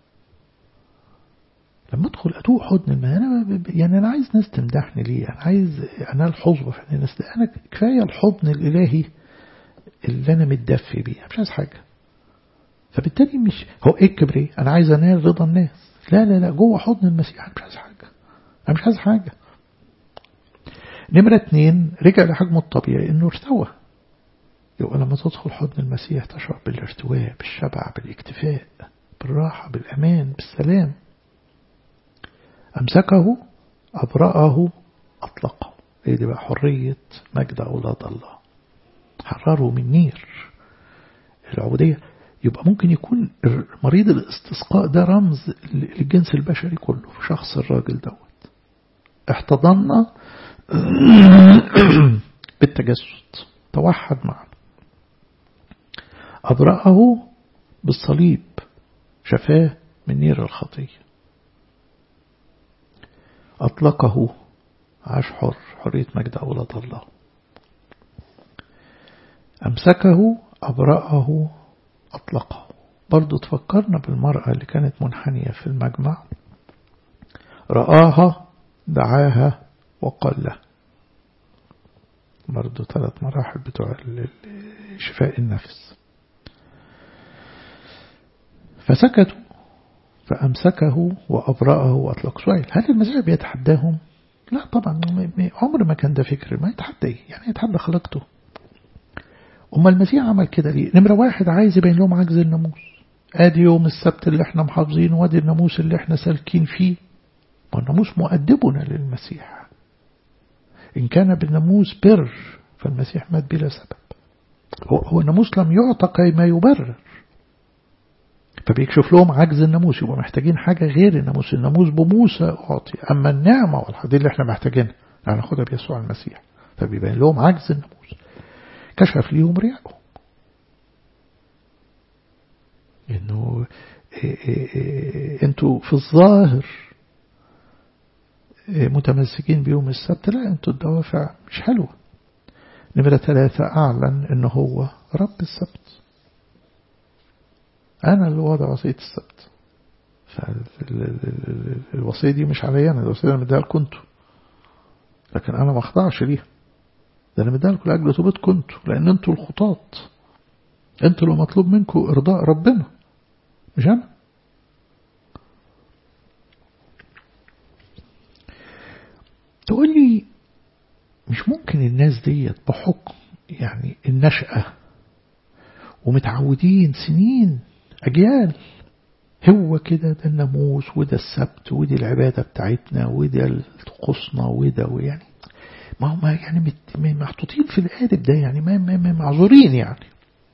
لما أدخل أدوق حضن المسيح أنا يعني أنا عايز ناس تمدحني ليه أنا عايز أنا الحظوة في الناس أنا كفاية الحضن الإلهي اللي أنا متدفي بيه مش عايز حاجة فبالتالي مش هو إيه الكبرياء أنا عايز أنال رضا الناس لا لا لا جوه حضن المسيح أنا مش عايز حاجة أنا مش عايز حاجة نمرة اتنين رجع لحجمه الطبيعي انه ارتوى يبقى لما تدخل حضن المسيح تشعر بالارتواء بالشبع بالاكتفاء بالراحة بالأمان بالسلام أمسكه أبرأه أطلقه هي دي بقى حرية مجد أولاد الله حرره من نير العبودية يبقى ممكن يكون مريض الاستسقاء ده رمز للجنس البشري كله في شخص الراجل دوت احتضنا بالتجسد توحد معه أبرأه بالصليب شفاه من نير الخطية أطلقه عاش حر حرية مجد أولاد الله أمسكه أبرأه أطلقه برضو تفكرنا بالمرأة اللي كانت منحنية في المجمع رآها دعاها وقال له برضو ثلاث مراحل بتوع شفاء النفس فسكتوا فأمسكه وأبرأه وأطلق سؤال هل المسيح بيتحداهم لا طبعا عمر ما كان ده فكر ما يتحدى ايه يعني يتحدى خلقته أما المسيح عمل كده ليه نمرة واحد عايز يبين لهم عجز الناموس ادي يوم السبت اللي احنا محافظينه وادي الناموس اللي احنا سالكين فيه والناموس مؤدبنا للمسيح إن كان بالناموس بر فالمسيح مات بلا سبب هو, هو الناموس لم يعطى كما يبرر فبيكشف لهم عجز الناموس يبقوا محتاجين حاجة غير الناموس الناموس بموسى أعطي أما النعمة والحديث اللي احنا محتاجينها هناخدها بيسوع المسيح فبيبين لهم عجز الناموس كشف ليهم رياءهم انه إيه إيه إيه انتوا في الظاهر متمسكين بيوم السبت لا انتوا الدوافع مش حلوة نمرة ثلاثة أعلن إن هو رب السبت أنا اللي وضع وصية السبت فالوصية دي مش عليا أنا الوصية أنا مديها لكم انتوا لكن أنا ما أخضعش ليها ده أنا مديها لكم لأجل توبتكم انتوا لأن انتوا الخطاط انتوا اللي مطلوب منكم إرضاء ربنا مش أنا تقول لي مش ممكن الناس ديت بحكم يعني النشأة ومتعودين سنين أجيال هو كده ده الناموس وده السبت ودي العبادة بتاعتنا وده طقوسنا وده ويعني ما هم يعني محطوطين في القالب ده يعني ما, ما, ما معذورين يعني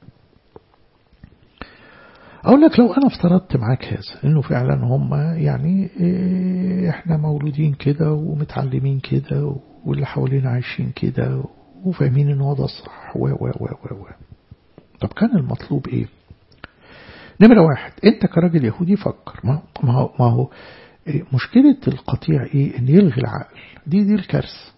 أقول لك لو أنا افترضت معاك هذا إنه فعلا هم يعني إيه إحنا مولودين كده ومتعلمين كده واللي حوالينا عايشين كده وفاهمين إن هو ده الصح و و و و و طب كان المطلوب إيه؟ نمرة واحد أنت كراجل يهودي فكر ما ما هو, ما هو إيه مشكلة القطيع إيه؟ إن يلغي العقل دي دي الكارثة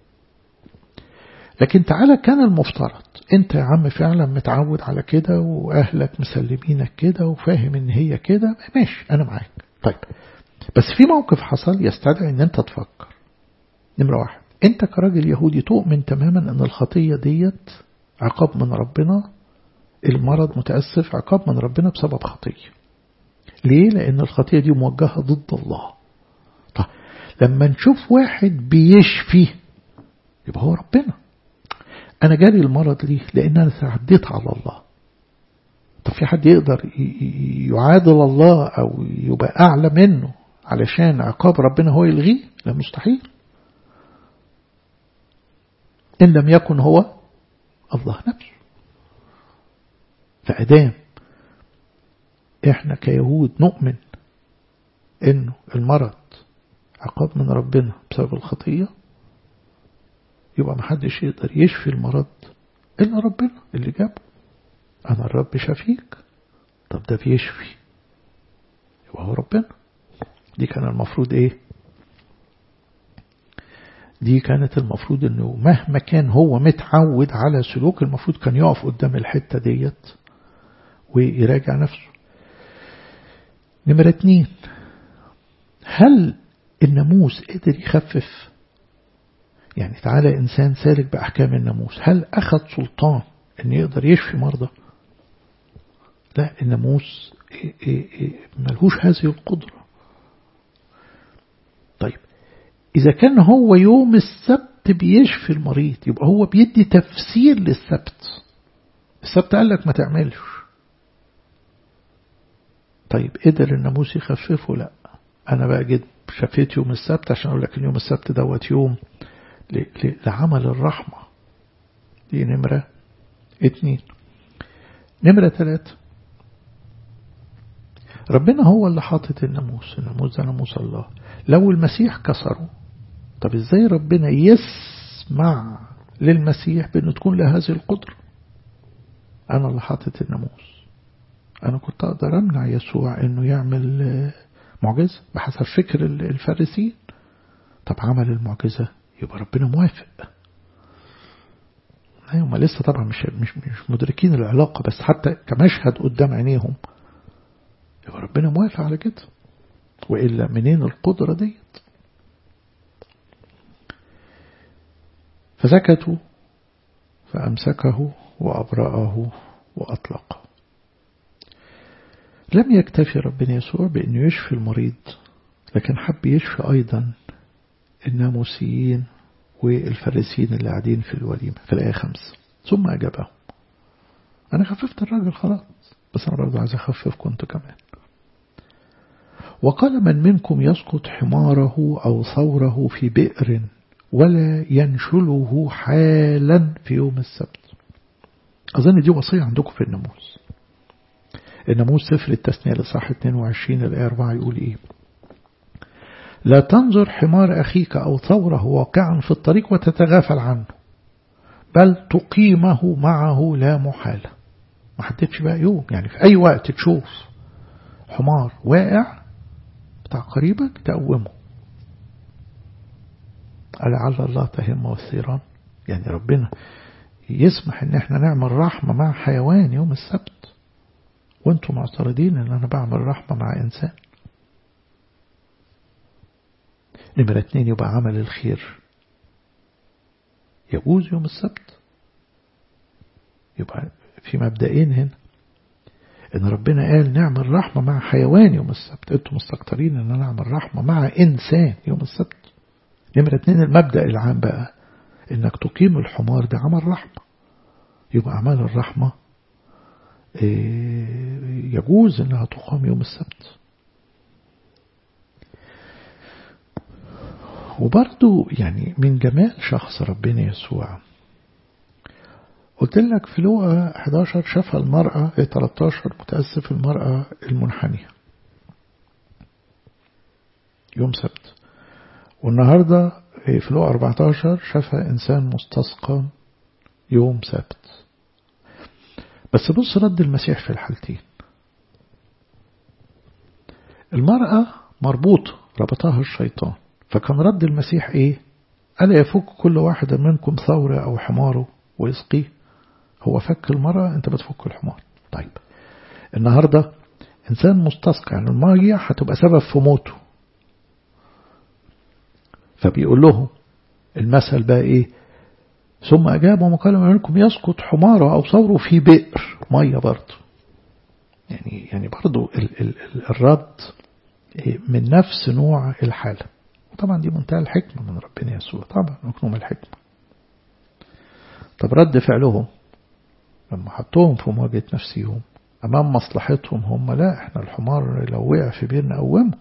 لكن تعالى كان المفترض انت يا عم فعلا متعود على كده واهلك مسلمينك كده وفاهم ان هي كده ماشي انا معاك طيب بس في موقف حصل يستدعي ان انت تفكر نمرة واحد انت كراجل يهودي تؤمن تماما ان الخطية ديت عقاب من ربنا المرض متأسف عقاب من ربنا بسبب خطية ليه لان الخطية دي موجهة ضد الله طيب لما نشوف واحد بيشفي يبقى هو ربنا أنا جالي المرض ليه لأن أنا تعديت على الله طب في حد يقدر يعادل الله أو يبقى أعلى منه علشان عقاب ربنا هو يلغيه لا مستحيل إن لم يكن هو الله نفسه فأدام إحنا كيهود نؤمن إنه المرض عقاب من ربنا بسبب الخطية يبقى محدش يقدر يشفي المرض إلا ربنا اللي جابه أنا الرب شفيك طب ده بيشفي يبقى هو ربنا دي كان المفروض إيه دي كانت المفروض انه مهما كان هو متعود على سلوك المفروض كان يقف قدام الحتة ديت ويراجع نفسه نمرة اتنين هل الناموس قدر يخفف يعني تعالى إنسان سالك بأحكام الناموس هل أخذ سلطان أن يقدر يشفي مرضى لا الناموس ملهوش هذه القدرة طيب إذا كان هو يوم السبت بيشفي المريض يبقى هو بيدي تفسير للسبت السبت قال لك ما تعملش طيب قدر الناموس يخففه لا أنا بقى جيت شفيت يوم السبت عشان أقول لك يوم السبت دوت يوم لعمل الرحمة دي نمرة اتنين نمرة ثلاثة ربنا هو اللي حاطط الناموس الناموس ده ناموس الله لو المسيح كسره طب ازاي ربنا يسمع للمسيح بأن تكون له هذه القدرة أنا اللي حاطط الناموس أنا كنت أقدر أمنع يسوع أنه يعمل معجزة بحسب فكر الفارسيين طب عمل المعجزة يبقى ربنا موافق هم لسه طبعا مش, مش, مش مدركين العلاقة بس حتى كمشهد قدام عينيهم يبقى ربنا موافق على كده وإلا منين القدرة ديت فسكتوا فأمسكه وأبرأه وأطلقه لم يكتفي ربنا يسوع بأنه يشفي المريض لكن حب يشفي أيضا الناموسيين والفارسيين اللي قاعدين في الوليمة في الآية خمسة ثم أجابهم أنا خففت الراجل خلاص بس أنا برضو عايز أخففكم أنتوا كمان وقال من منكم يسقط حماره أو ثوره في بئر ولا ينشله حالا في يوم السبت أظن دي وصية عندكم في الناموس الناموس سفر التثنية لصح 22 الآية 4 يقول إيه لا تنظر حمار أخيك أو ثوره واقعا في الطريق وتتغافل عنه بل تقيمه معه لا محالة ما حددش بقى يوم يعني في أي وقت تشوف حمار واقع بتاع قريبك تقومه لعل الله تهم والثيران يعني ربنا يسمح ان احنا نعمل رحمة مع حيوان يوم السبت وانتم معترضين ان انا بعمل رحمة مع انسان نمرة اتنين يبقى عمل الخير يجوز يوم السبت يبقى في مبدئين هنا ان ربنا قال نعمل رحمة مع حيوان يوم السبت انتم مستكترين ان نعمل رحمة مع انسان يوم السبت نمرة اتنين المبدأ العام بقى انك تقيم الحمار ده عمل رحمة يبقى اعمال الرحمة يجوز انها تقام يوم السبت وبرضو يعني من جمال شخص ربنا يسوع قلت لك في لوقا 11 شافها المرأة 13 متأسف المرأة المنحنية يوم سبت والنهاردة في لوقا 14 شافها إنسان مستسقى يوم سبت بس بص رد المسيح في الحالتين المرأة مربوطة ربطها الشيطان فكان رد المسيح ايه ألا يفك كل واحد منكم ثورة أو حماره ويسقيه هو فك المرأة انت بتفك الحمار طيب النهاردة إنسان مستسقى يعني المية هتبقى سبب في موته فبيقول لهم المثل بقى ايه ثم أجابهم وقال منكم يسقط حماره أو ثوره في بئر مية برضه يعني يعني برضه ال ال الرد من نفس نوع الحالة وطبعا دي منتهى الحكمة من ربنا يسوع طبعا مكنوم الحكمة طب رد فعلهم لما حطوهم في مواجهة نفسيهم أمام مصلحتهم هم لا احنا الحمار لو وقع في بير نقومه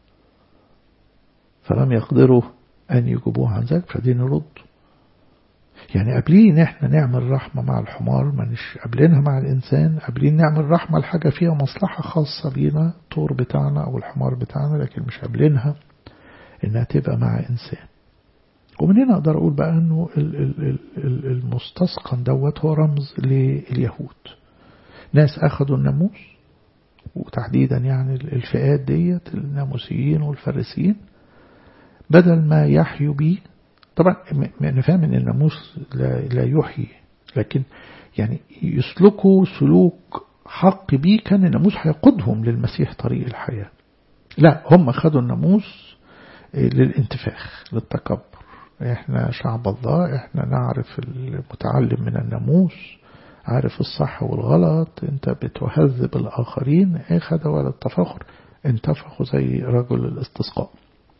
فلم يقدروا أن يجيبوه عن ذلك فدين يردوا يعني قابلين احنا نعمل رحمة مع الحمار ما نش قابلينها مع الإنسان قابلين نعمل رحمة لحاجة فيها مصلحة خاصة بينا الطور بتاعنا أو الحمار بتاعنا لكن مش قابلينها إنها تبقى مع إنسان ومن هنا أقدر أقول بقى أنه المستسقن دوت هو رمز لليهود ناس أخذوا الناموس وتحديدا يعني الفئات ديت الناموسيين والفارسيين بدل ما يحيوا بيه طبعا أنا فاهم أن الناموس لا, لا يحيي لكن يعني يسلكوا سلوك حق بيه كان الناموس هيقودهم للمسيح طريق الحياة لا هم خدوا الناموس للانتفاخ للتكبر احنا شعب الله احنا نعرف المتعلم من الناموس عارف الصح والغلط انت بتهذب الآخرين اخذ ولا التفاخر انتفخوا زي رجل الاستسقاء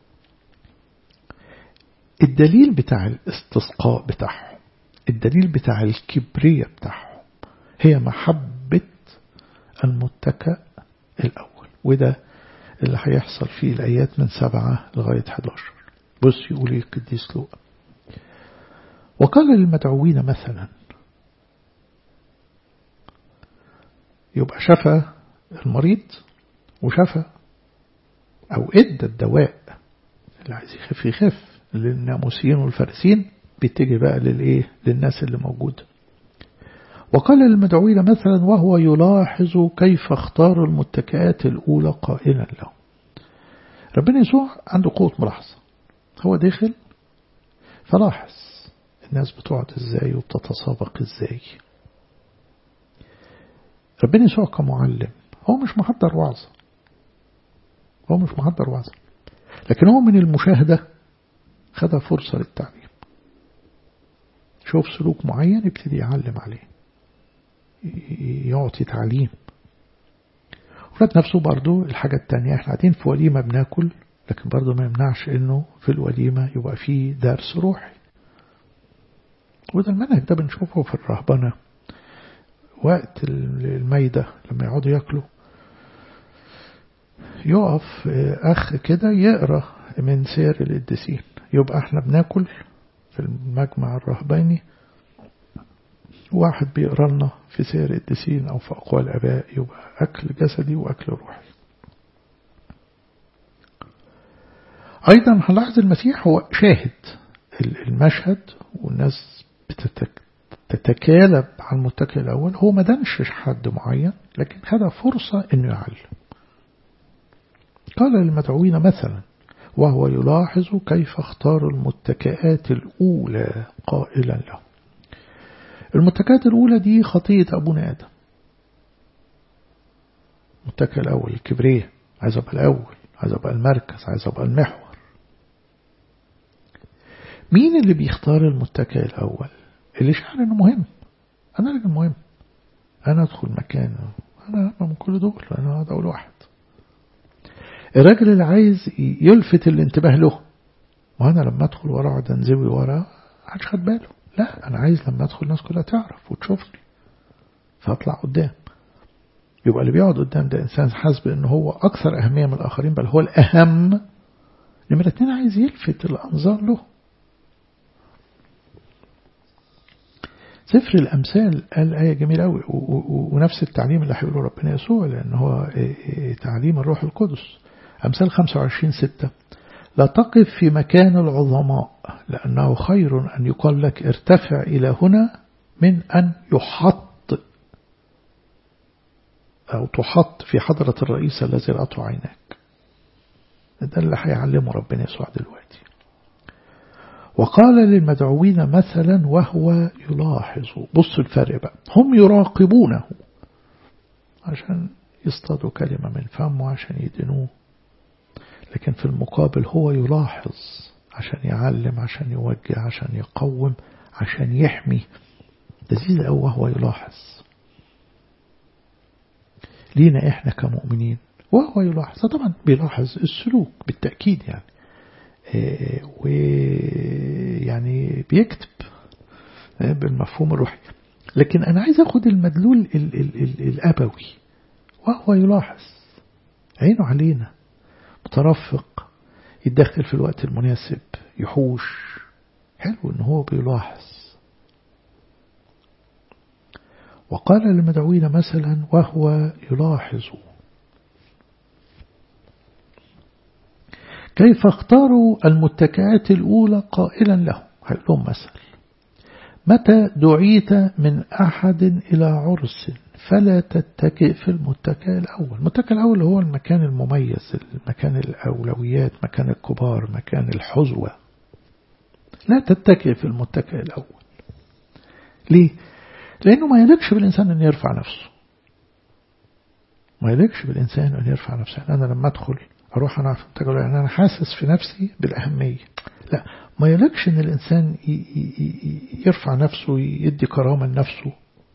الدليل بتاع الاستسقاء بتاعهم الدليل بتاع الكبرية بتاعهم هي محبة المتكأ الأول وده اللي هيحصل فيه الآيات من سبعة لغاية 11 بص يقول القديس لوقا وقال للمدعوين مثلا يبقى شفى المريض وشفى أو إدى الدواء اللي عايز يخف يخف للناموسيين والفارسين بيتجي بقى للإيه للناس اللي موجودة وقال للمدعوين مثلا وهو يلاحظ كيف اختار المتكئات الأولى قائلا له ربنا يسوع عنده قوة ملاحظة هو داخل فلاحظ الناس بتقعد ازاي وبتتسابق ازاي ربنا يسوع كمعلم هو مش محضر وعظة هو مش محضر وعظة لكن هو من المشاهدة خدها فرصة للتعليم شوف سلوك معين يبتدي يعلم عليه يعطي تعليم وفات نفسه برضو الحاجة التانية احنا قاعدين في وليمة بناكل لكن برضو ما يمنعش انه في الوليمة يبقى فيه درس روحي وده المنهج ده بنشوفه في الرهبنة وقت الميدة لما يقعدوا ياكلوا يقف أخ كده يقرأ من سير القديسين يبقى احنا بناكل في المجمع الرهباني واحد بيقرا لنا في سير القديسين أو في أقوال الآباء يبقى أكل جسدي وأكل روحي أيضا هنلاحظ المسيح هو شاهد المشهد والناس بتتكالب على المتكئ الأول هو ما دنشش حد معين لكن خد فرصة أنه يعلم قال للمدعوين مثلا وهو يلاحظ كيف اختار المتكئات الأولى قائلا له المتكئات الأولى دي خطية أبونا آدم المتكئ الأول الكبرية عايز أبقى الأول عايز أبقى المركز عايز أبقى المحور مين اللي بيختار المتكئ الأول اللي شعر إنه مهم أنا راجل مهم أنا أدخل مكان أنا أهم من كل دول أنا هذا أول واحد الراجل اللي عايز يلفت الانتباه له وأنا لما أدخل ورا أقعد أنزوي ورا محدش خد باله لا أنا عايز لما أدخل الناس كلها تعرف وتشوفني فأطلع قدام يبقى اللي بيقعد قدام ده إنسان حاسب إن هو أكثر أهمية من الآخرين بل هو الأهم نمرة اتنين عايز يلفت الأنظار له سفر الأمثال قال آية جميلة أوي ونفس التعليم اللي هيقوله ربنا يسوع لأن هو تعليم الروح القدس أمثال 25 ستة لا تقف في مكان العظماء لأنه خير أن يقال لك ارتفع إلى هنا من أن يحط أو تحط في حضرة الرئيس الذي رأته عيناك ده اللي هيعلمه ربنا يسوع دلوقتي وقال للمدعوين مثلا وهو يلاحظ بص الفرق بقى هم يراقبونه عشان يصطادوا كلمة من فمه عشان يدنوه لكن في المقابل هو يلاحظ عشان يعلم عشان يوجه عشان يقوم عشان يحمي لذيذ أو وهو يلاحظ لينا إحنا كمؤمنين وهو يلاحظ طبعا بيلاحظ السلوك بالتأكيد يعني ويعني بيكتب بالمفهوم الروحي لكن أنا عايز أخد المدلول ال ال ال الأبوي وهو يلاحظ عينه علينا مترفق يتدخل في الوقت المناسب يحوش حلو ان هو بيلاحظ وقال للمدعوين مثلا وهو يلاحظ كيف اختاروا المتكئات الأولى قائلا له هل لهم مثل متى دعيت من أحد إلى عرس فلا تتكئ في المتكئ الأول المتكئ الأول هو المكان المميز المكان الأولويات مكان الكبار مكان الحزوة لا تتكئ في المتكئ الأول ليه؟ لأنه ما يليقش بالإنسان أن يرفع نفسه ما يليقش بالإنسان أن يرفع نفسه أنا لما أدخل أروح أنا في المتكئ يعني أنا حاسس في نفسي بالأهمية لا ما يليقش أن الإنسان يرفع نفسه يدي كرامة لنفسه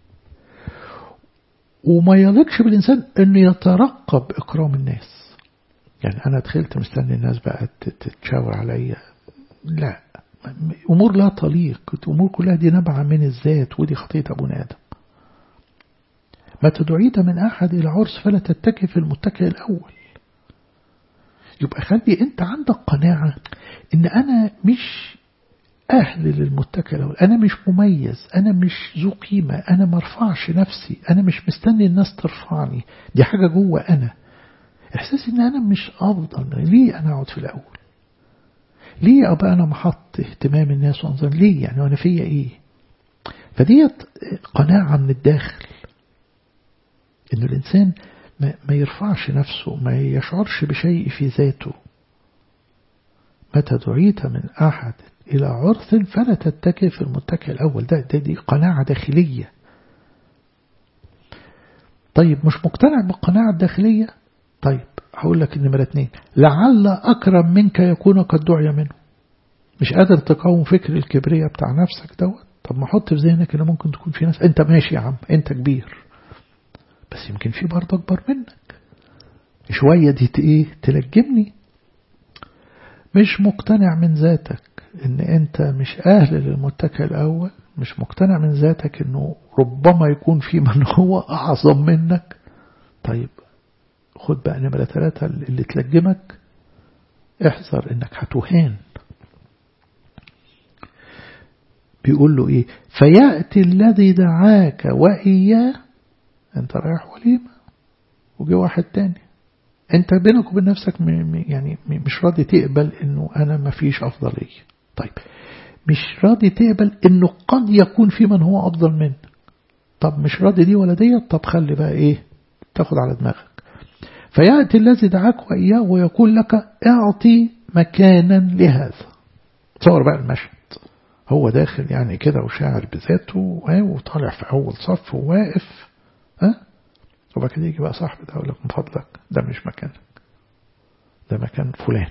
وما يليقش بالإنسان أنه يترقب إكرام الناس يعني أنا دخلت مستني الناس بقى تتشاور عليا لا أمور لا تليق أمور كلها دي نبعة من الذات ودي خطية أبونا آدم ما تدعيت من أحد إلى عرس فلا تتكي في المتكئ الأول يبقى خلي أنت عندك قناعة إن أنا مش أهل للمتكئ الأول أنا مش مميز أنا مش ذو قيمة أنا مرفعش نفسي أنا مش مستني الناس ترفعني دي حاجة جوه أنا إحساس إن أنا مش أفضل ليه أنا أقعد في الأول ليه أبقى أنا محط اهتمام الناس وأنظر ليه يعني وأنا فيا إيه فديت قناعة من الداخل إن الإنسان ما, ما يرفعش نفسه ما يشعرش بشيء في ذاته متى دعيت من أحد إلى عرث فلا تتكئ في المتكئ الأول ده, ده دي قناعة داخلية طيب مش مقتنع بالقناعة الداخلية طيب هقول لك النمرة اتنين لعل أكرم منك يكون قد دعي منه مش قادر تقاوم فكر الكبرية بتاع نفسك دوت طب ما حط في ذهنك ان ممكن تكون في ناس انت ماشي يا عم انت كبير بس يمكن في برضه اكبر منك شوية دي ايه تلجمني مش مقتنع من ذاتك ان انت مش اهل للمتكئ الاول مش مقتنع من ذاتك انه ربما يكون في من هو اعظم منك طيب خد بقى نمرة ثلاثة اللي تلجمك احذر انك هتهان بيقول له ايه فيأتي الذي دعاك وإياه انت رايح وليمة وجي واحد تاني انت بينك وبين نفسك يعني مش راضي تقبل انه انا ما فيش افضلية طيب مش راضي تقبل انه قد يكون في من هو افضل منك طب مش راضي دي ولا دي طب خلي بقى ايه تاخد على دماغك فيأتي الذي دعاك وإياه ويقول لك اعطي مكانا لهذا تصور بقى المشهد هو داخل يعني كده وشاعر بذاته وطالع في أول صف وواقف ها وبعد كده يجي بقى صاحبي ده يقول لك من فضلك ده مش مكانك ده مكان فلان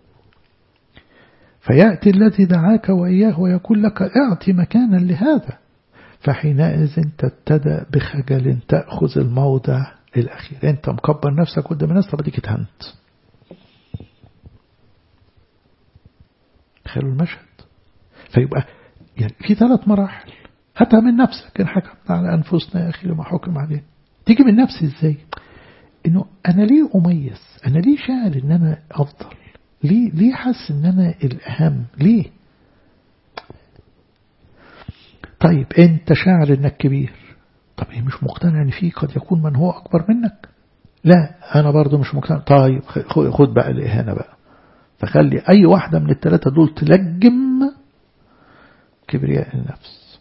فيأتي الذي دعاك وإياه ويقول لك اعطي مكانا لهذا فحينئذ تبتدأ بخجل تأخذ الموضع الأخير أنت مكبر نفسك قدام الناس طب اديك اتهنت تخيلوا المشهد فيبقى يعني في ثلاث مراحل هاتها من نفسك إن حكمنا على أنفسنا يا أخي لما حكم علينا تيجي من نفسي إزاي إنه أنا ليه أميز أنا ليه شاعر إن أنا أفضل ليه ليه حاسس إن أنا الأهم ليه طيب أنت شاعر إنك كبير طب هي مش مقتنع ان في قد يكون من هو اكبر منك لا انا برضو مش مقتنع طيب خد بقى الاهانه بقى فخلي اي واحده من الثلاثه دول تلجم كبرياء النفس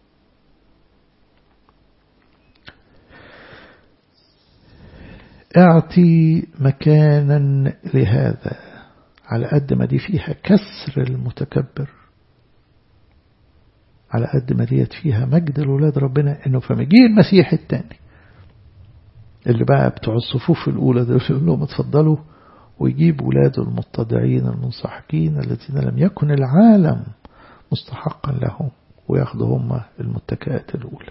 اعطي مكانا لهذا على قد ما دي فيها كسر المتكبر على قد ما ديت فيها مجد لولاد ربنا انه فمجيء المسيح الثاني اللي بقى بتوع الصفوف الاولى دول يقول لهم اتفضلوا ويجيب ولاده المتضعين المنسحقين الذين لم يكن العالم مستحقا لهم وياخدوا هم المتكئات الاولى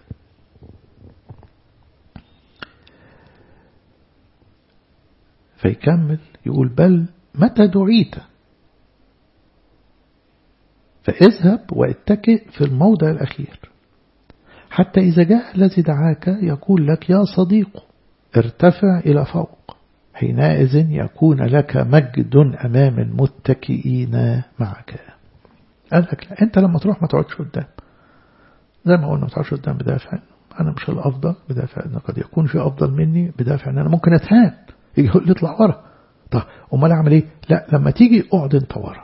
فيكمل يقول بل متى دعيت فاذهب واتكئ في الموضع الأخير حتى إذا جاء الذي دعاك يقول لك يا صديق ارتفع إلى فوق حينئذ يكون لك مجد أمام المتكئين معك قال لك لا أنت لما تروح ما تقعدش قدام زي ما قلنا ما تقعدش قدام بدافع أنا مش الأفضل بدافع أن قد يكون في أفضل مني بدافع أن أنا ممكن أتهان يجي يقول لي اطلع ورا طب أمال أعمل إيه لا لما تيجي اقعد أنت ورا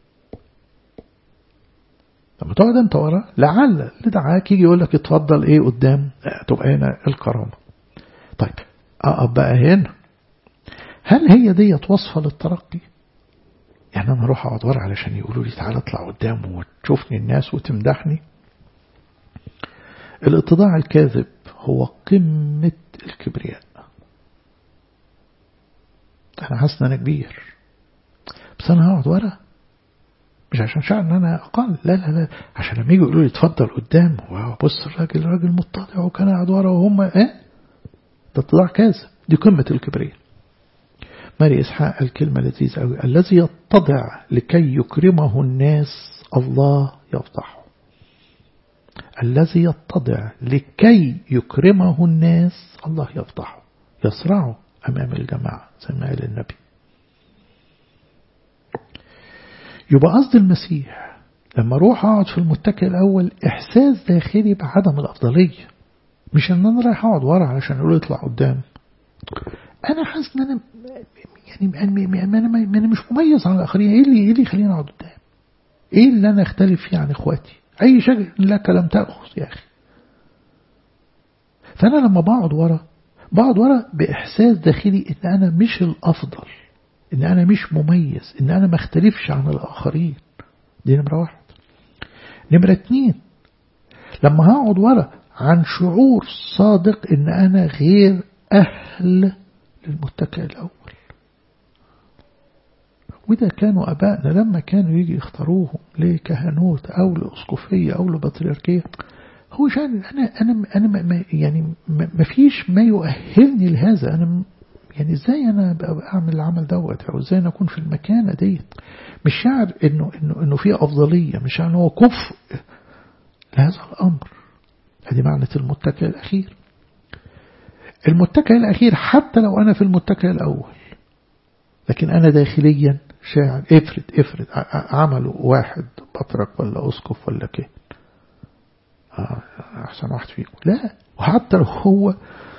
لما تقعد أنت ورا لعل اللي دعاك يجي يقول لك اتفضل إيه قدام تبقى هنا الكرامة طيب أقف بقى هنا هل هي ديت وصفة للترقي يعني أنا أروح أقعد ورا علشان يقولوا لي تعالى اطلع قدام وتشوفني الناس وتمدحني الاتضاع الكاذب هو قمة الكبرياء أنا حاسس إن أنا كبير بس أنا هقعد ورا مش عشان شعر إن أنا أقل لا لا لا عشان لما يجوا يقولوا لي اتفضل قدام وبص الراجل راجل متضع وكان قاعد ورا وهم إيه ده اتضاع كاذب دي قمة الكبرياء ماري إسحاق الكلمة لذيذة أوي الذي يتضع لكي يكرمه الناس الله يفضحه الذي يتضع لكي يكرمه الناس الله يفضحه يصرعه أمام الجماعة زي ما قال النبي يبقى قصد المسيح لما اروح اقعد في المتكئ الاول احساس داخلي بعدم الافضليه مش ان انا رايح اقعد ورا علشان يقولوا يطلع قدام انا حاسس ان انا يعني انا ما انا مش مميز عن الاخرين ايه اللي ايه اللي يخليني اقعد قدام ايه اللي انا اختلف فيه عن اخواتي اي شيء لك لم تاخذ يا اخي فانا لما بقعد ورا بقعد ورا باحساس داخلي ان انا مش الافضل ان انا مش مميز ان انا ما اختلفش عن الاخرين دي نمره واحد نمره اتنين لما هقعد ورا عن شعور صادق ان انا غير اهل للمتكئ الاول وده كانوا أبائنا لما كانوا يجي يختاروهم لكهنوت أو لأسقفية أو لبطريركية هو شان أنا أنا أنا ما يعني ما فيش ما يؤهلني لهذا أنا يعني إزاي أنا أعمل العمل دوت أو إزاي أنا أكون في المكانة ديت مش شاعر إنه إنه إنه في أفضلية مش شاعر إنه هو كفء لهذا الأمر هذه معنى المتكئ الأخير المتكئ الأخير حتى لو أنا في المتكئ الأول لكن أنا داخليا شاعر افرد افرد عملوا واحد بطرك ولا أسقف ولا كده أحسن واحد فيكم لا وحتى لو هو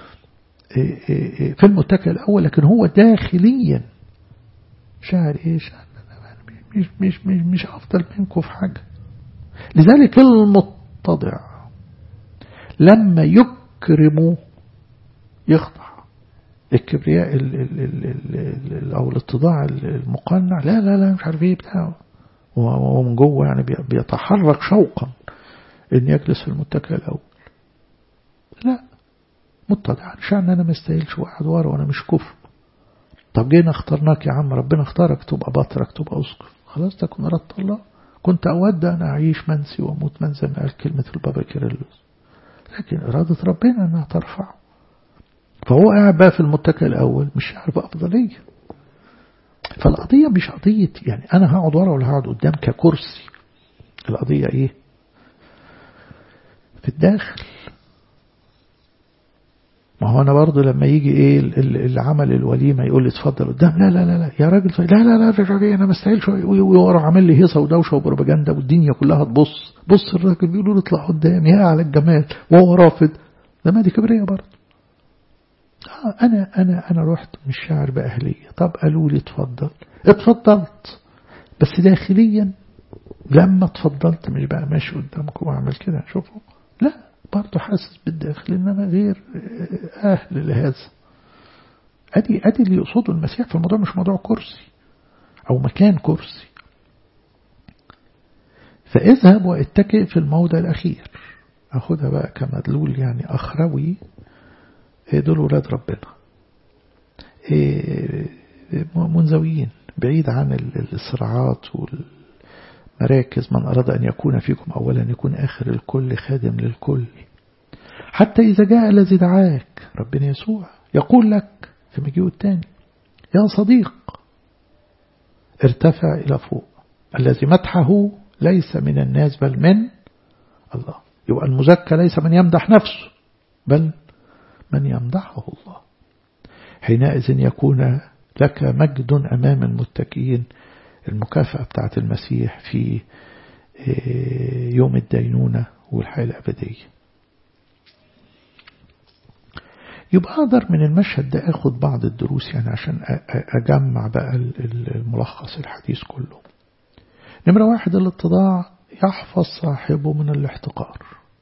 في المتكئ الأول لكن هو داخليا شاعر إيه شاعر مش, مش, مش, مش أفضل منكم في حاجة لذلك المتضع لما يكرموا يخضع الكبرياء ال ال ال ال أو الاتضاع المقنع لا لا لا مش عارف ايه بتاعه وهو من جوه يعني بيتحرك شوقا ان يجلس في المتكئ الاول لا متضع عشان انا ما استاهلش واحد ورا وانا مش كفر طب جينا اخترناك يا عم ربنا اختارك تبقى بطرك تبقى اسقف خلاص تكون اردت الله كنت اود ان اعيش منسي واموت منزل ما قال كلمه البابا كيرلس لكن اراده ربنا انها ترفعه فهو قاعد بقى في المتكئ الأول مش عارف أفضلية فالقضية مش قضية يعني أنا هقعد ورا ولا هقعد قدام ككرسي القضية إيه في الداخل ما هو أنا برضه لما يجي إيه اللي عمل الوليمة يقول لي اتفضل قدام لا لا لا لا يا راجل لا لا لا الراجل أنا ما استاهلش وورا عامل لي هيصة ودوشة وبروباجندا والدنيا كلها تبص بص الراجل بيقولوا له اطلع قدام يا على الجمال وهو رافض ده ما دي كبرية برضه أنا أنا أنا رحت مش شاعر بأهلية طب قالوا لي اتفضل اتفضلت بس داخليا لما اتفضلت مش بقى ماشي قدامكم وأعمل كده شوفوا لا برضه حاسس بالداخل إن أنا غير أهل لهذا أدي أدي اللي يقصده المسيح في الموضوع مش موضوع كرسي أو مكان كرسي فاذهب واتكئ في الموضع الأخير أخدها بقى كمدلول يعني أخروي دول ولاد ربنا منزويين بعيد عن الصراعات والمراكز من أراد أن يكون فيكم أولا يكون آخر الكل خادم للكل حتى إذا جاء الذي دعاك ربنا يسوع يقول لك في مجيء الثاني يا صديق ارتفع إلى فوق الذي مدحه ليس من الناس بل من الله يبقى المزكى ليس من يمدح نفسه بل من يمدحه الله حينئذ يكون لك مجد أمام المتكئين المكافأة بتاعت المسيح في يوم الدينونة والحياة الأبدية يبقى أقدر من المشهد ده أخد بعض الدروس يعني عشان أجمع بقى الملخص الحديث كله نمرة واحد الاتضاع يحفظ صاحبه من الاحتقار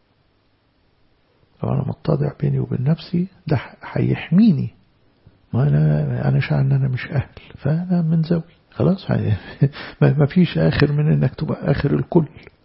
لو أنا متضع بيني وبين نفسي ده هيحميني ما أنا أنا شاعر إن أنا مش أهل فأنا من زوي خلاص ما فيش آخر من إنك تبقى آخر الكل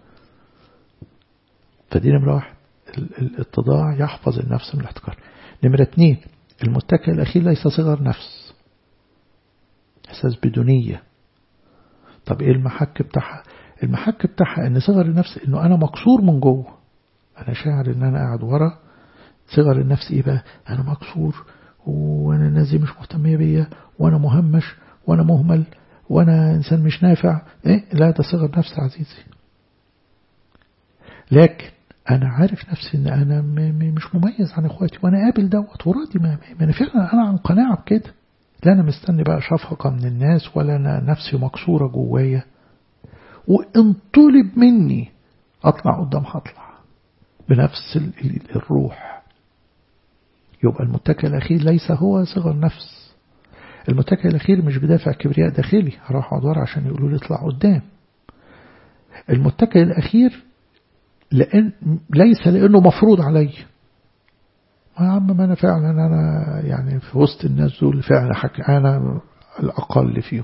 فدي نمرة واحد الاتضاع يحفظ النفس من الاحتقار نمرة اتنين المتكئ الأخير ليس صغر نفس إحساس بدونية طب إيه المحك بتاعها المحك بتاعها إن صغر النفس إنه أنا مكسور من جوه أنا شاعر إن أنا قاعد ورا صغر النفس إيه بقى أنا مكسور وأنا الناس دي مش مهتمية بيا وأنا مهمش وأنا مهمل وأنا إنسان مش نافع إيه لا ده صغر نفس عزيزي لكن أنا عارف نفسي إن أنا مش مميز عن إخواتي وأنا قابل دوت وراضي ما أنا فعلا أنا عن قناعة بكده لا أنا مستني بقى شفقة من الناس ولا أنا نفسي مكسورة جوايا وإن طلب مني أطلع قدام هطلع بنفس الروح يبقى المتكئ الأخير ليس هو صغر نفس المتكئ الأخير مش بدافع كبرياء داخلي هروح أدور عشان يقولوا لي اطلع قدام المتكئ الأخير لأن ليس لأنه مفروض علي ما يا عم ما أنا فعلا أنا يعني في وسط الناس دول فعلا حكي أنا الأقل فيهم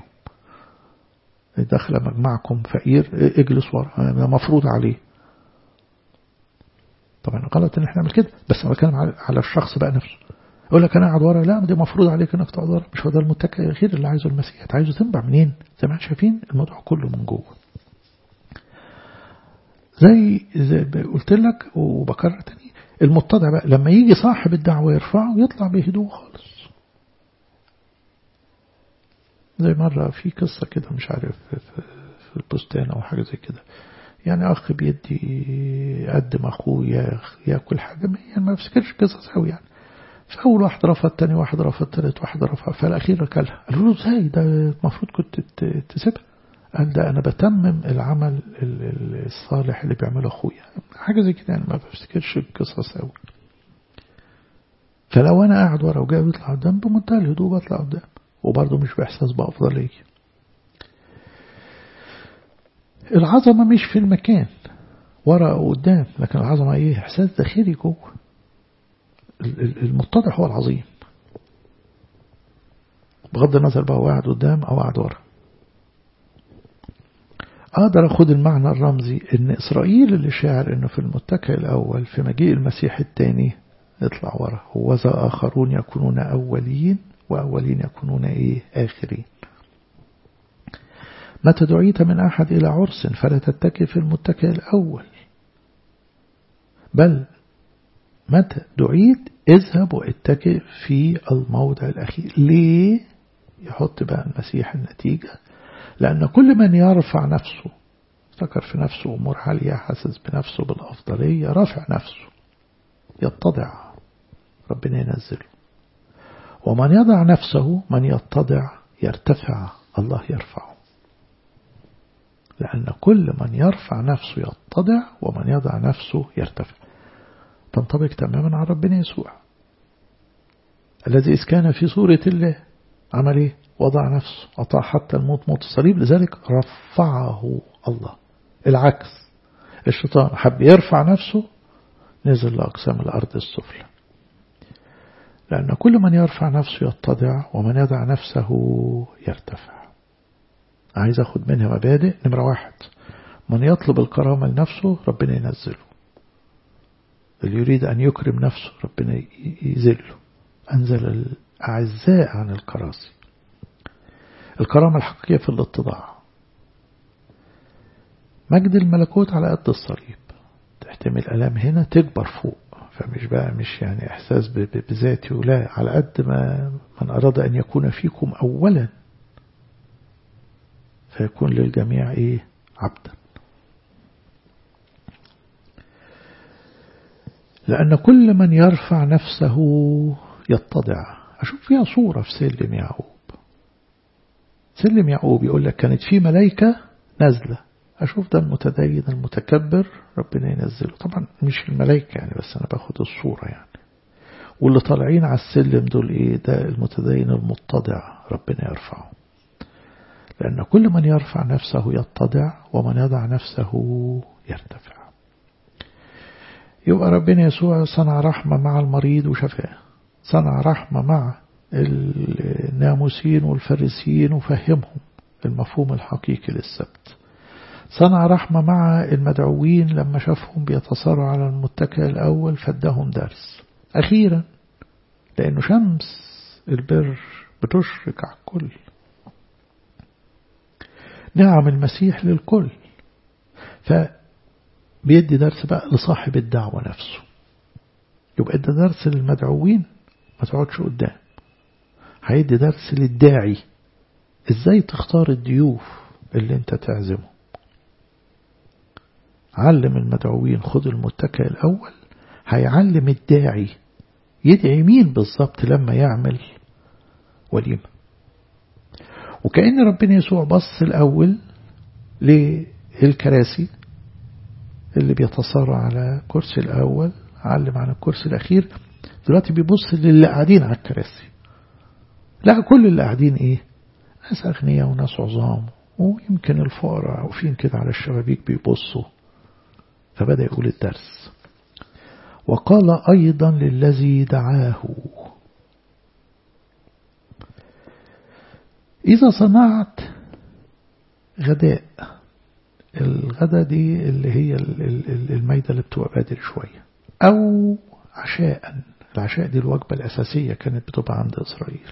داخل مجمعكم فقير اجلس ورا أنا مفروض عليه طبعا غلط ان احنا نعمل كده بس انا بتكلم على الشخص بقى نفسه يقول لك انا قاعد ورا لا دي مفروض عليك انك تقعد ورا مش هو ده المتكئ الأخير اللي عايزه المسيح انت عايزه تنبع منين زي ما احنا شايفين الموضوع كله من جوه زي, زي قلت لك وبكرر تاني المتضع بقى لما يجي صاحب الدعوة يرفعه يطلع بهدوء خالص زي مرة في قصة كده مش عارف في البستان أو حاجة زي كده يعني أخ بيدي يقدم أخوه ياكل حاجة يعني ما بفتكرش قصص أوي يعني فأول واحد رفض تاني واحد رفض تالت واحد رفض فالأخير أكلها قالوا له ازاي ده المفروض كنت تسيبها قال ده أنا بتمم العمل الصالح اللي بيعمله أخويا حاجة زي كده يعني ما بفتكرش القصص أوي فلو أنا قاعد ورا وجاي بيطلع قدام بمنتهى الهدوء بطلع قدام وبرضه مش بإحساس بأفضلية العظمة مش في المكان ورا أو قدام لكن العظمة إيه إحساس داخلي جوه المتضح هو العظيم بغض النظر بقى قاعد قدام أو قاعد ورا أقدر أخد المعنى الرمزي إن إسرائيل اللي شاعر إنه في المتكئ الأول في مجيء المسيح الثاني يطلع ورا وذا آخرون يكونون أولين وأولين يكونون إيه آخرين متى دعيت من أحد إلى عرس فلا تتكئ في المتكئ الأول بل متى دعيت اذهب واتكئ في الموضع الأخير ليه يحط بقى المسيح النتيجة لأن كل من يرفع نفسه افتكر في نفسه أمور عالية حاسس بنفسه بالأفضلية رافع نفسه يتضع ربنا ينزله ومن يضع نفسه من يتضع يرتفع الله يرفعه لأن كل من يرفع نفسه يتضع ومن يضع نفسه يرتفع تنطبق تماما على ربنا يسوع الذي إذ كان في صورة الله عمل إيه؟ وضع نفسه أطاع حتى الموت موت الصليب لذلك رفعه الله العكس الشيطان حب يرفع نفسه نزل لأقسام الأرض السفلى لأن كل من يرفع نفسه يتضع ومن يضع نفسه يرتفع عايز أخد منها مبادئ نمرة واحد من يطلب الكرامة لنفسه ربنا ينزله اللي يريد أن يكرم نفسه ربنا يذله أنزل الأعزاء عن الكراسي الكرامة الحقيقية في الاتضاع مجد الملكوت على قد الصليب تحتمل ألام هنا تكبر فوق فمش بقى مش يعني إحساس بذاتي ولا على قد ما من أراد أن يكون فيكم أولا فيكون للجميع إيه عبدا لأن كل من يرفع نفسه يتضع أشوف فيها صورة في سلم يعقوب سلم يعقوب يقول لك كانت في ملايكة نازلة أشوف ده المتدين المتكبر ربنا ينزله طبعا مش الملايكة يعني بس أنا باخد الصورة يعني واللي طالعين على السلم دول إيه ده المتدين المتضع ربنا يرفعه لأن كل من يرفع نفسه يتضع ومن يضع نفسه يرتفع يبقى ربنا يسوع صنع رحمة مع المريض وشفاه صنع رحمة مع الناموسين والفريسيين وفهمهم المفهوم الحقيقي للسبت صنع رحمة مع المدعوين لما شافهم بيتصارعوا على المتكئ الأول فادهم درس أخيرا لأنه شمس البر بتشرق على الكل نعم المسيح للكل فبيدي درس بقى لصاحب الدعوة نفسه يبقى ادى درس للمدعوين ما تقعدش قدام هيدي درس للداعي ازاي تختار الضيوف اللي انت تعزمه علم المدعوين خذ المتكئ الأول هيعلم الداعي يدعي مين بالظبط لما يعمل وليمة وكأن ربنا يسوع بص الأول للكراسي اللي بيتصارع على كرسي الأول علم عن الكرسي الأخير دلوقتي بيبص للي قاعدين على الكراسي لا كل اللي قاعدين ايه ناس أغنياء وناس عظام ويمكن الفقراء وفين كده على الشبابيك بيبصوا فبدأ يقول الدرس وقال أيضا للذي دعاه إذا صنعت غداء الغدا دي اللي هي الميدة اللي بتبقى بادر شوية أو عشاء العشاء دي الوجبة الأساسية كانت بتبقى عند إسرائيل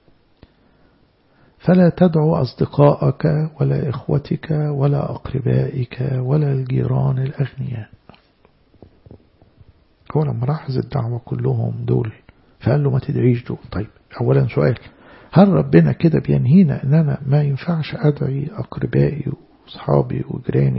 فلا تدعو أصدقائك ولا إخوتك ولا أقربائك ولا الجيران الأغنياء هو لما لاحظ الدعوة كلهم دول فقال له ما تدعيش دول طيب أولا سؤال هل ربنا كده بينهينا ان انا ما ينفعش ادعي اقربائي واصحابي وجيراني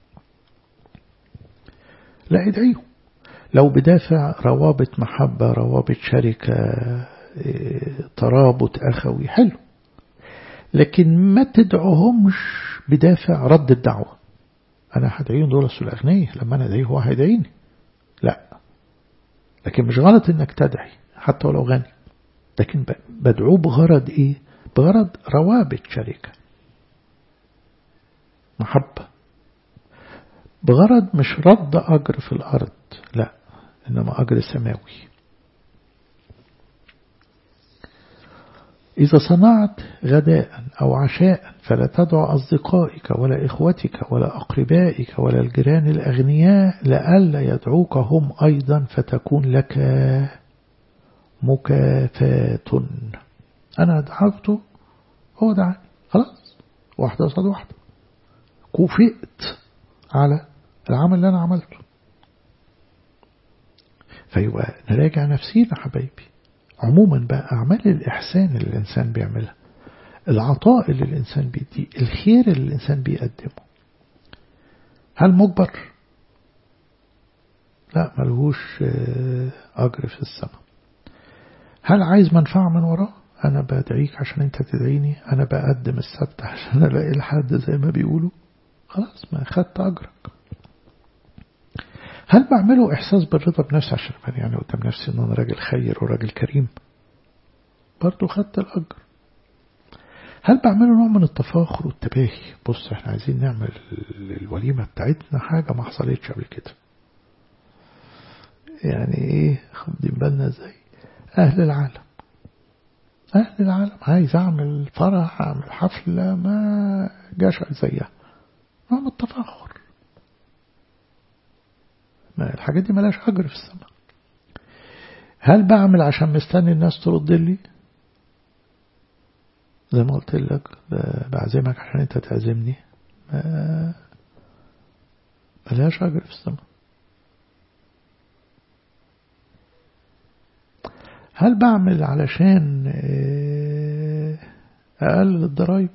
لا ادعيهم لو بدافع روابط محبة روابط شركة ترابط أخوي حلو لكن ما تدعوهمش بدافع رد الدعوة أنا هدعيهم دول الأغنياء لما أنا أدعيه هو هيدعيني لا لكن مش غلط إنك تدعي حتى ولو غني لكن بدعوه بغرض إيه بغرض روابط شركة محبة بغرض مش رد أجر في الأرض لا إنما أجر سماوي إذا صنعت غداء أو عشاء فلا تدع أصدقائك ولا إخوتك ولا أقربائك ولا الجيران الأغنياء لئلا يدعوك هم أيضا فتكون لك مكافاة أنا دعوته هو دعاني خلاص واحدة قصاد واحدة كفئت على العمل اللي أنا عملته فيبقى نراجع نفسينا حبايبي عموما بقى أعمال الإحسان اللي الإنسان بيعملها العطاء اللي الإنسان بيديه الخير اللي الإنسان بيقدمه هل مجبر؟ لا ملهوش أجر في السماء هل عايز منفعة من وراه؟ أنا بدعيك عشان أنت تدعيني أنا بقدم السبت عشان ألاقي الحد زي ما بيقولوا خلاص ما خدت أجرك هل بعمله إحساس بالرضا بنفسي عشان يعني قدام نفسي إن أنا راجل خير وراجل كريم برضو خدت الأجر هل بعمله نوع من التفاخر والتباهي بص احنا عايزين نعمل الوليمة بتاعتنا حاجة ما حصلتش قبل كده يعني ايه خدين بالنا ازاي اهل العالم اهل العالم عايز اعمل فرح اعمل حفلة ما جاش زيها نوع من التفاخر ما الحاجات دي ملاش أجر في السماء هل بعمل عشان مستني الناس ترد لي زي ما قلت لك بعزمك عشان انت تعزمني ما ملاش أجر في السماء هل بعمل علشان أقلل الضرايب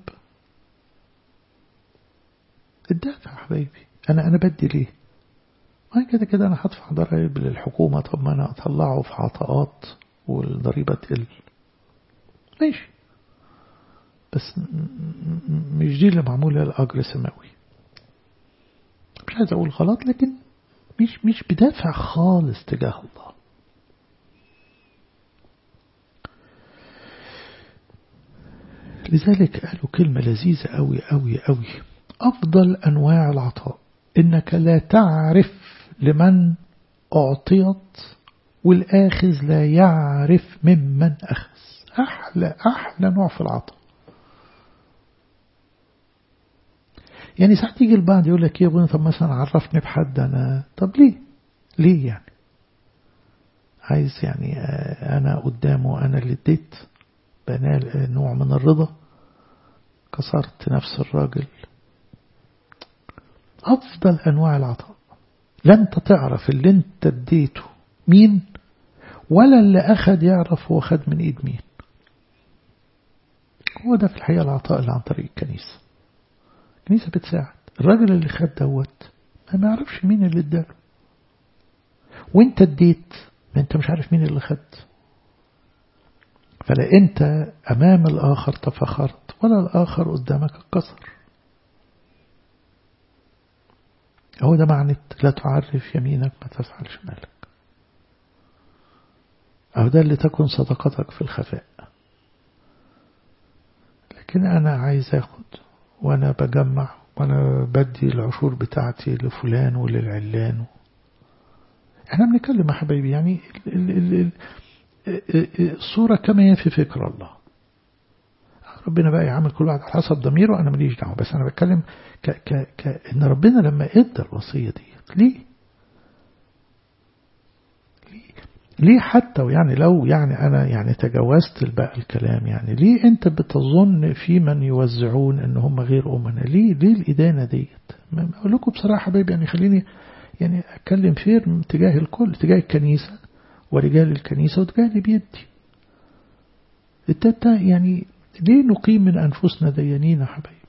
الدافع حبايبي أنا أنا بدي ليه ما كده كده أنا هدفع ضرائب للحكومة طب ما أنا أطلعه في عطاءات والضريبة تقل ماشي بس مش دي اللي معمولة الأجر سماوي مش عايز أقول غلط لكن مش مش بدافع خالص تجاه الله لذلك قالوا كلمة لذيذة أوي أوي أوي أفضل أنواع العطاء إنك لا تعرف لمن أعطيت والآخذ لا يعرف ممن أخذ أحلى أحلى نوع في العطاء يعني ساعات يجي البعض يقول لك يا ابونا طب مثلا عرفني بحد أنا طب ليه ليه يعني عايز يعني أنا قدامه أنا اللي اديت بنال نوع من الرضا كسرت نفس الراجل أفضل أنواع العطاء لا أنت تعرف اللي أنت اديته مين ولا اللي أخد يعرف هو خد من إيد مين هو ده في الحقيقة العطاء اللي عن طريق الكنيسة الكنيسة بتساعد الراجل اللي خد دوت ما يعرفش مين اللي اداله وانت اديت ما انت مش عارف مين اللي خد فلا انت امام الاخر تفخرت ولا الاخر قدامك اتكسر هو ده معنى لا تعرف يمينك ما تفعل شمالك أو ده اللي تكون صدقتك في الخفاء لكن أنا عايز أخد وأنا بجمع وأنا بدي العشور بتاعتي لفلان وللعلان احنا بنتكلم يا حبايبي يعني الصورة كما هي في فكر الله ربنا بقى يعمل كل واحد على حسب ضميره أنا ماليش دعوة بس أنا بتكلم ك ك ك إن ربنا لما إدى الوصية دي ليه؟ ليه؟ ليه حتى ويعني لو يعني أنا يعني تجاوزت بقى الكلام يعني ليه أنت بتظن في من يوزعون إن هم غير أمنا ليه ليه الإدانة ديت؟ أقول لكم بصراحة حبايبي يعني خليني يعني أتكلم فير تجاه الكل تجاه الكنيسة ورجال الكنيسة وتجاه اللي بيدي التالتة يعني ليه نقيم من أنفسنا ديانين حبايبي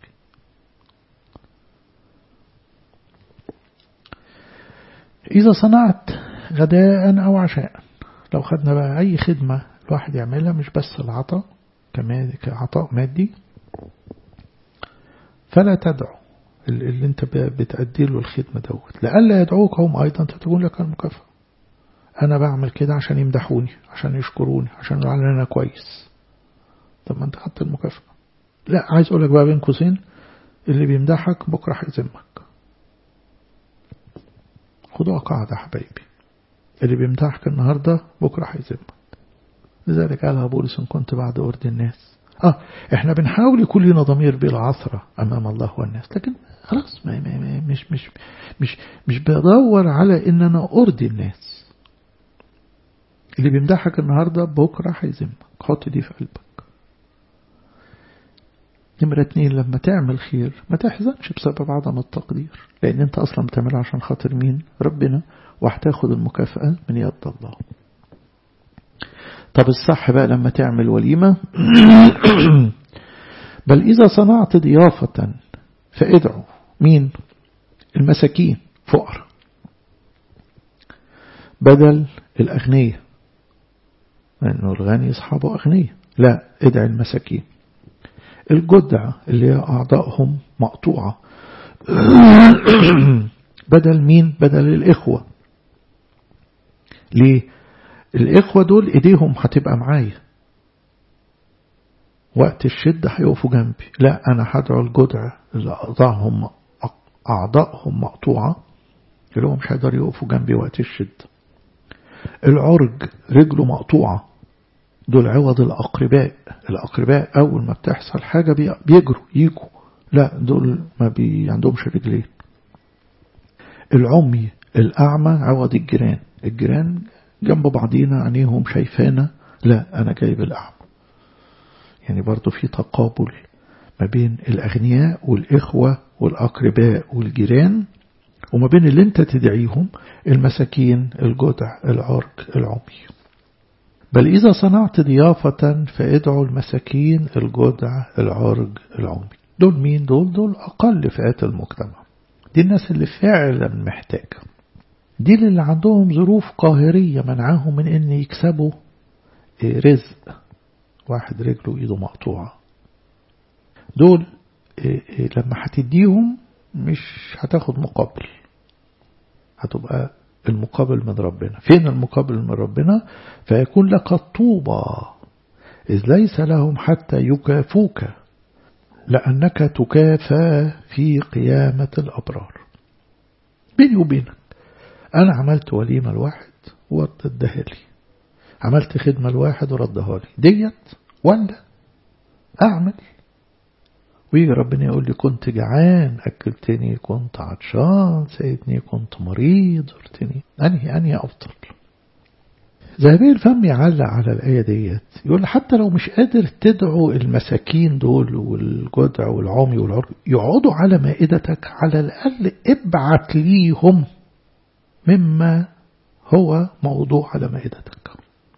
إذا صنعت غداء أو عشاء لو خدنا بقى أي خدمة الواحد يعملها مش بس العطاء كمان كعطاء مادي فلا تدعو اللي انت بتأدي له الخدمة دوت لألا يدعوك هم أيضا تكون لك المكافأة أنا بعمل كده عشان يمدحوني عشان يشكروني عشان يقولوا على أنا كويس طب ما أنت خدت المكافأة لا عايز أقول لك بقى بين قوسين اللي بيمدحك بكرة هيذمك خدوها قاعدة حبايبي اللي بيمدحك النهاردة بكرة هيذمك لذلك قالها بولس إن كنت بعد أرض الناس آه إحنا بنحاول يكون لنا ضمير بالعثرة أمام الله والناس لكن خلاص ما ما ما مش مش مش مش بدور على إن أنا أرضي الناس اللي بيمدحك النهاردة بكرة هيذمك حط دي في قلبك نمرة اتنين لما تعمل خير ما تحزنش بسبب عدم التقدير لأن أنت أصلا بتعملها عشان خاطر مين ربنا وهتاخد المكافأة من يد الله طب الصح بقى لما تعمل وليمة بل إذا صنعت ضيافة فادعوا مين المساكين فقر بدل الأغنية لأنه الغني أصحابه أغنية لا ادعي المساكين الجدع اللي هي أعضائهم مقطوعة بدل مين بدل الإخوة ليه الإخوة دول إيديهم هتبقى معايا وقت الشدة هيقفوا جنبي لا أنا هدعو الجدع اللي أعضائهم أعضائهم مقطوعة اللي هم مش هيقدروا يقفوا جنبي وقت الشدة العرج رجله مقطوعة دول عوض الأقرباء الأقرباء أول ما بتحصل حاجة بيجروا يجوا لا دول ما بي عندهمش رجلين العمي الأعمى عوض الجيران الجيران جنب بعضينا عينيهم شايفانا لا أنا جايب الأعمى يعني برضو في تقابل ما بين الأغنياء والإخوة والأقرباء والجيران وما بين اللي انت تدعيهم المساكين الجدع العرق العمي بل إذا صنعت ضيافة فادعوا المساكين الجدع العرج العمي دول مين دول دول أقل فئات المجتمع دي الناس اللي فعلا محتاجة دي اللي عندهم ظروف قاهرية منعاهم من أن يكسبوا رزق واحد رجله ايده مقطوعة دول لما هتديهم مش هتاخد مقابل هتبقى المقابل من ربنا فين المقابل من ربنا فيكون لك الطوبة إذ ليس لهم حتى يكافوك لأنك تكافى في قيامة الأبرار بيني وبينك أنا عملت وليمة الواحد وردها لي عملت خدمة الواحد وردها لي ديت ولا أعمل ويجي ربنا يقول لي كنت جعان أكلتني كنت عطشان سيدني كنت مريض زرتني أنهي أنهي أفضل ذهبي الفم يعلق على الآية ديت يقول حتى لو مش قادر تدعو المساكين دول والجدع والعمي والعرق يقعدوا على مائدتك على الأقل ابعت ليهم مما هو موضوع على مائدتك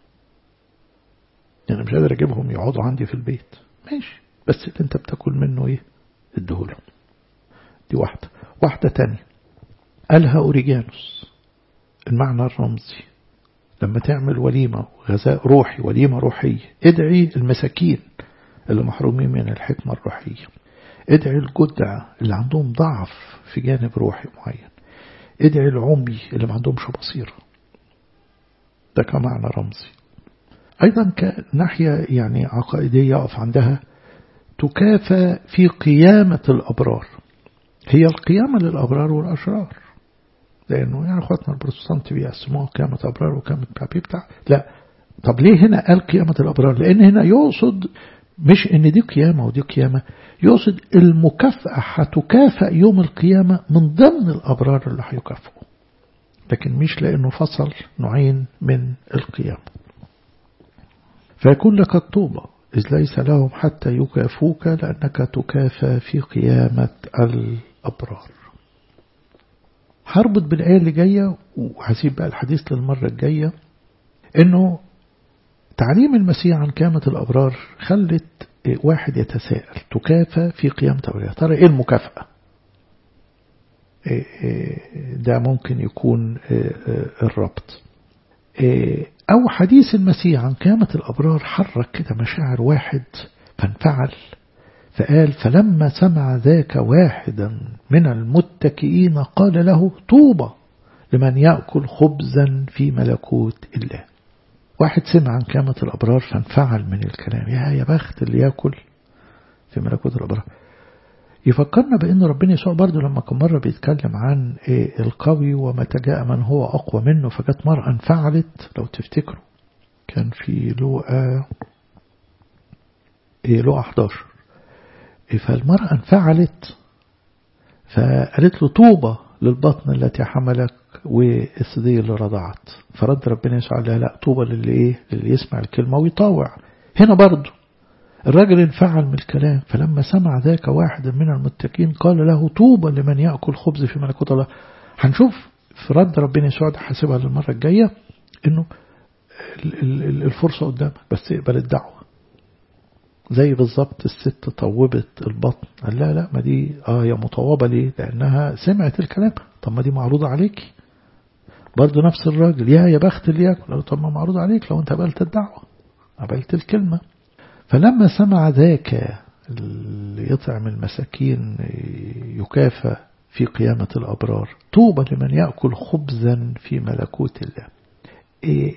يعني مش قادر أجيبهم يقعدوا عندي في البيت ماشي بس اللي انت بتاكل منه ايه اديهولهم دي واحدة واحدة تانية قالها أوريجانوس المعنى الرمزي لما تعمل وليمة غذاء روحي وليمة روحية ادعي المساكين اللي محرومين من الحكمة الروحية ادعي الجدع اللي عندهم ضعف في جانب روحي معين ادعي العمي اللي ما عندهمش بصيرة ده كمعنى رمزي أيضا كناحية يعني عقائدية يقف عندها تكافى في قيامة الأبرار هي القيامة للأبرار والأشرار لأنه يعني أخواتنا البروتستانت بيقسموها قيامة أبرار وقيامة بابي بتاع لا طب ليه هنا قال قيامة الأبرار لأن هنا يقصد مش إن دي قيامة ودي قيامة يقصد المكافأة هتكافأ يوم القيامة من ضمن الأبرار اللي هيكافئوا لكن مش لأنه فصل نوعين من القيامة فيكون لك الطوبة إذ ليس لهم حتى يكافوك لأنك تكافى في قيامة الأبرار هربط بالآية اللي جاية وهسيب بقى الحديث للمرة الجاية إنه تعليم المسيح عن قيامة الأبرار خلت واحد يتساءل تكافى في قيامة الأبرار ترى إيه المكافأة ده ممكن يكون الربط أو حديث المسيح عن قيامة الأبرار حرك كده مشاعر واحد فانفعل فقال فلما سمع ذاك واحدا من المتكئين قال له طوبى لمن يأكل خبزا في ملكوت الله واحد سمع عن قيامة الأبرار فانفعل من الكلام يا يا بخت اللي يأكل في ملكوت الأبرار يفكرنا بأن ربنا يسوع برضه لما كان مرة بيتكلم عن إيه القوي ومتى جاء من هو أقوى منه فجت مرة انفعلت لو تفتكروا كان في لوقا إيه لوقا 11 إيه فالمرأة انفعلت فقالت له طوبى للبطن التي حملك والثدي اللي رضعت فرد ربنا يسوع قال لها لا طوبى للي ايه للي يسمع الكلمة ويطاوع هنا برضه الرجل انفعل من الكلام فلما سمع ذاك واحد من المتقين قال له طوبى لمن يأكل خبز في ملكوت الله هنشوف في رد ربنا يسوع ده حاسبها للمرة الجاية انه الفرصة قدامك بس اقبل الدعوة زي بالظبط الست طوبت البطن قال لا لا ما دي اه يا مطوبة ليه لانها سمعت الكلام طب ما دي معروضة عليك برضه نفس الراجل يا يا بخت اللي ياكل طب ما معروض عليك لو انت قبلت الدعوة قبلت الكلمة فلما سمع ذاك اللي يطعم المساكين يكافى في قيامة الأبرار طوبى لمن يأكل خبزا في ملكوت الله إيه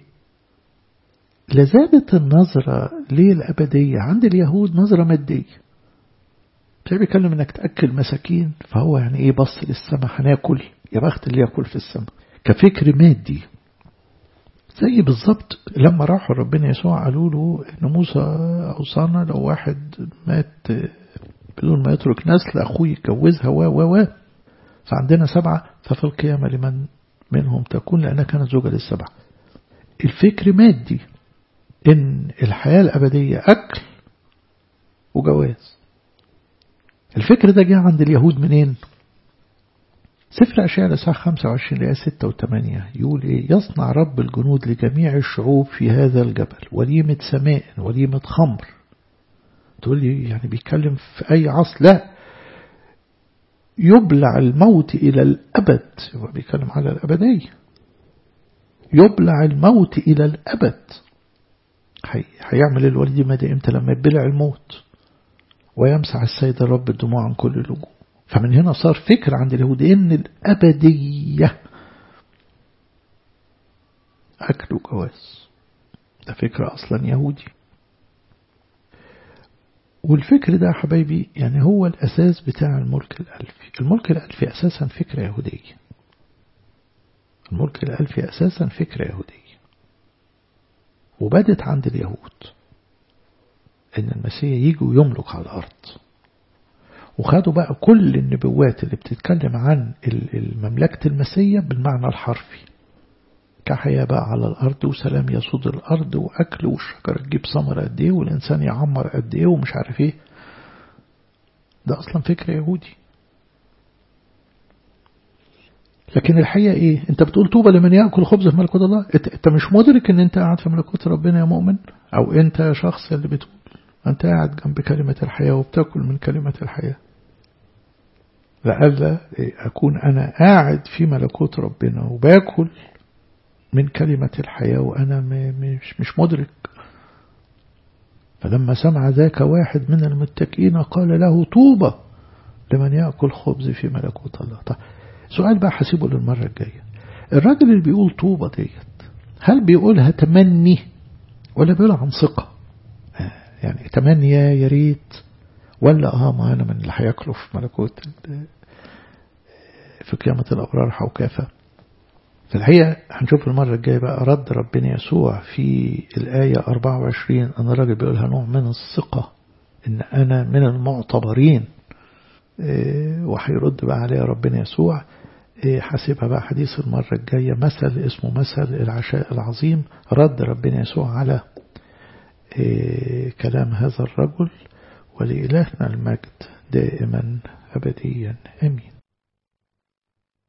لزالت النظرة للأبدية عند اليهود نظرة مادية تلاقي بيتكلم انك تأكل مساكين فهو يعني ايه بص للسماء هناكل يا بخت اللي ياكل في السماء كفكر مادي زي بالظبط لما راحوا ربنا يسوع قالوا له ان موسى اوصانا لو واحد مات بدون ما يترك نسل اخوه يتجوزها و و و فعندنا سبعة ففي القيامة لمن منهم تكون لأنها كانت زوجة للسبعة الفكر مادي إن الحياة الأبدية أكل وجواز الفكر ده جاء عند اليهود منين سفر أشعة الإصحاح 25 لآية 6 و8 يقول إيه يصنع رب الجنود لجميع الشعوب في هذا الجبل وليمة سماء وليمة خمر تقول لي يعني بيتكلم في أي عصر لا يبلع الموت إلى الأبد هو بيتكلم على الأبدية يبلع الموت إلى الأبد هيعمل الوالد مدى امتى لما يبلع الموت ويمسح السيد الرب الدموع عن كل الوجوه فمن هنا صار فكر عند اليهود ان الابديه اكل وجواز ده فكر اصلا يهودي والفكر ده حبايبي يعني هو الأساس بتاع الملك الألفي الملك الألفي أساسا فكرة يهودية الملك الألفي أساسا فكرة يهودية وبدت عند اليهود إن المسيح يجي ويملك على الأرض وخدوا بقى كل النبوات اللي بتتكلم عن المملكة المسيح بالمعنى الحرفي كحياة بقى على الأرض وسلام يسود الأرض وأكل والشجرة تجيب ثمرة قد إيه والإنسان يعمر قد إيه ومش عارف إيه ده أصلا فكر يهودي لكن الحقيقة إيه أنت بتقول طوبى لمن يأكل خبز في ملكوت الله أنت مش مدرك أن أنت قاعد في ملكوت ربنا يا مؤمن أو أنت يا شخص اللي بتقول أنت قاعد جنب كلمة الحياة وبتاكل من كلمة الحياة لألا أكون أنا قاعد في ملكوت ربنا وباكل من كلمة الحياة وأنا مش, مش مدرك فلما سمع ذاك واحد من المتكئين قال له طوبى لمن يأكل خبز في ملكوت الله طيب سؤال بقى حسيبه للمرة الجاية الراجل اللي بيقول طوبى ديت هل بيقولها تمني ولا بيقول عن ثقة يعني تمني يا ريت ولا اه ما انا من اللي هياكلوا في ملكوت في قيامة الأبرار حوكافة في الحقيقة هنشوف المرة الجاية بقى رد ربنا يسوع في الآية 24 أن الراجل بيقولها نوع من الثقة إن أنا من المعتبرين وهيرد بقى عليها ربنا يسوع حاسبها بقى حديث المرة الجاية مثل اسمه مثل العشاء العظيم رد ربنا يسوع على كلام هذا الرجل ولإلهنا المجد دائما أبديا أمين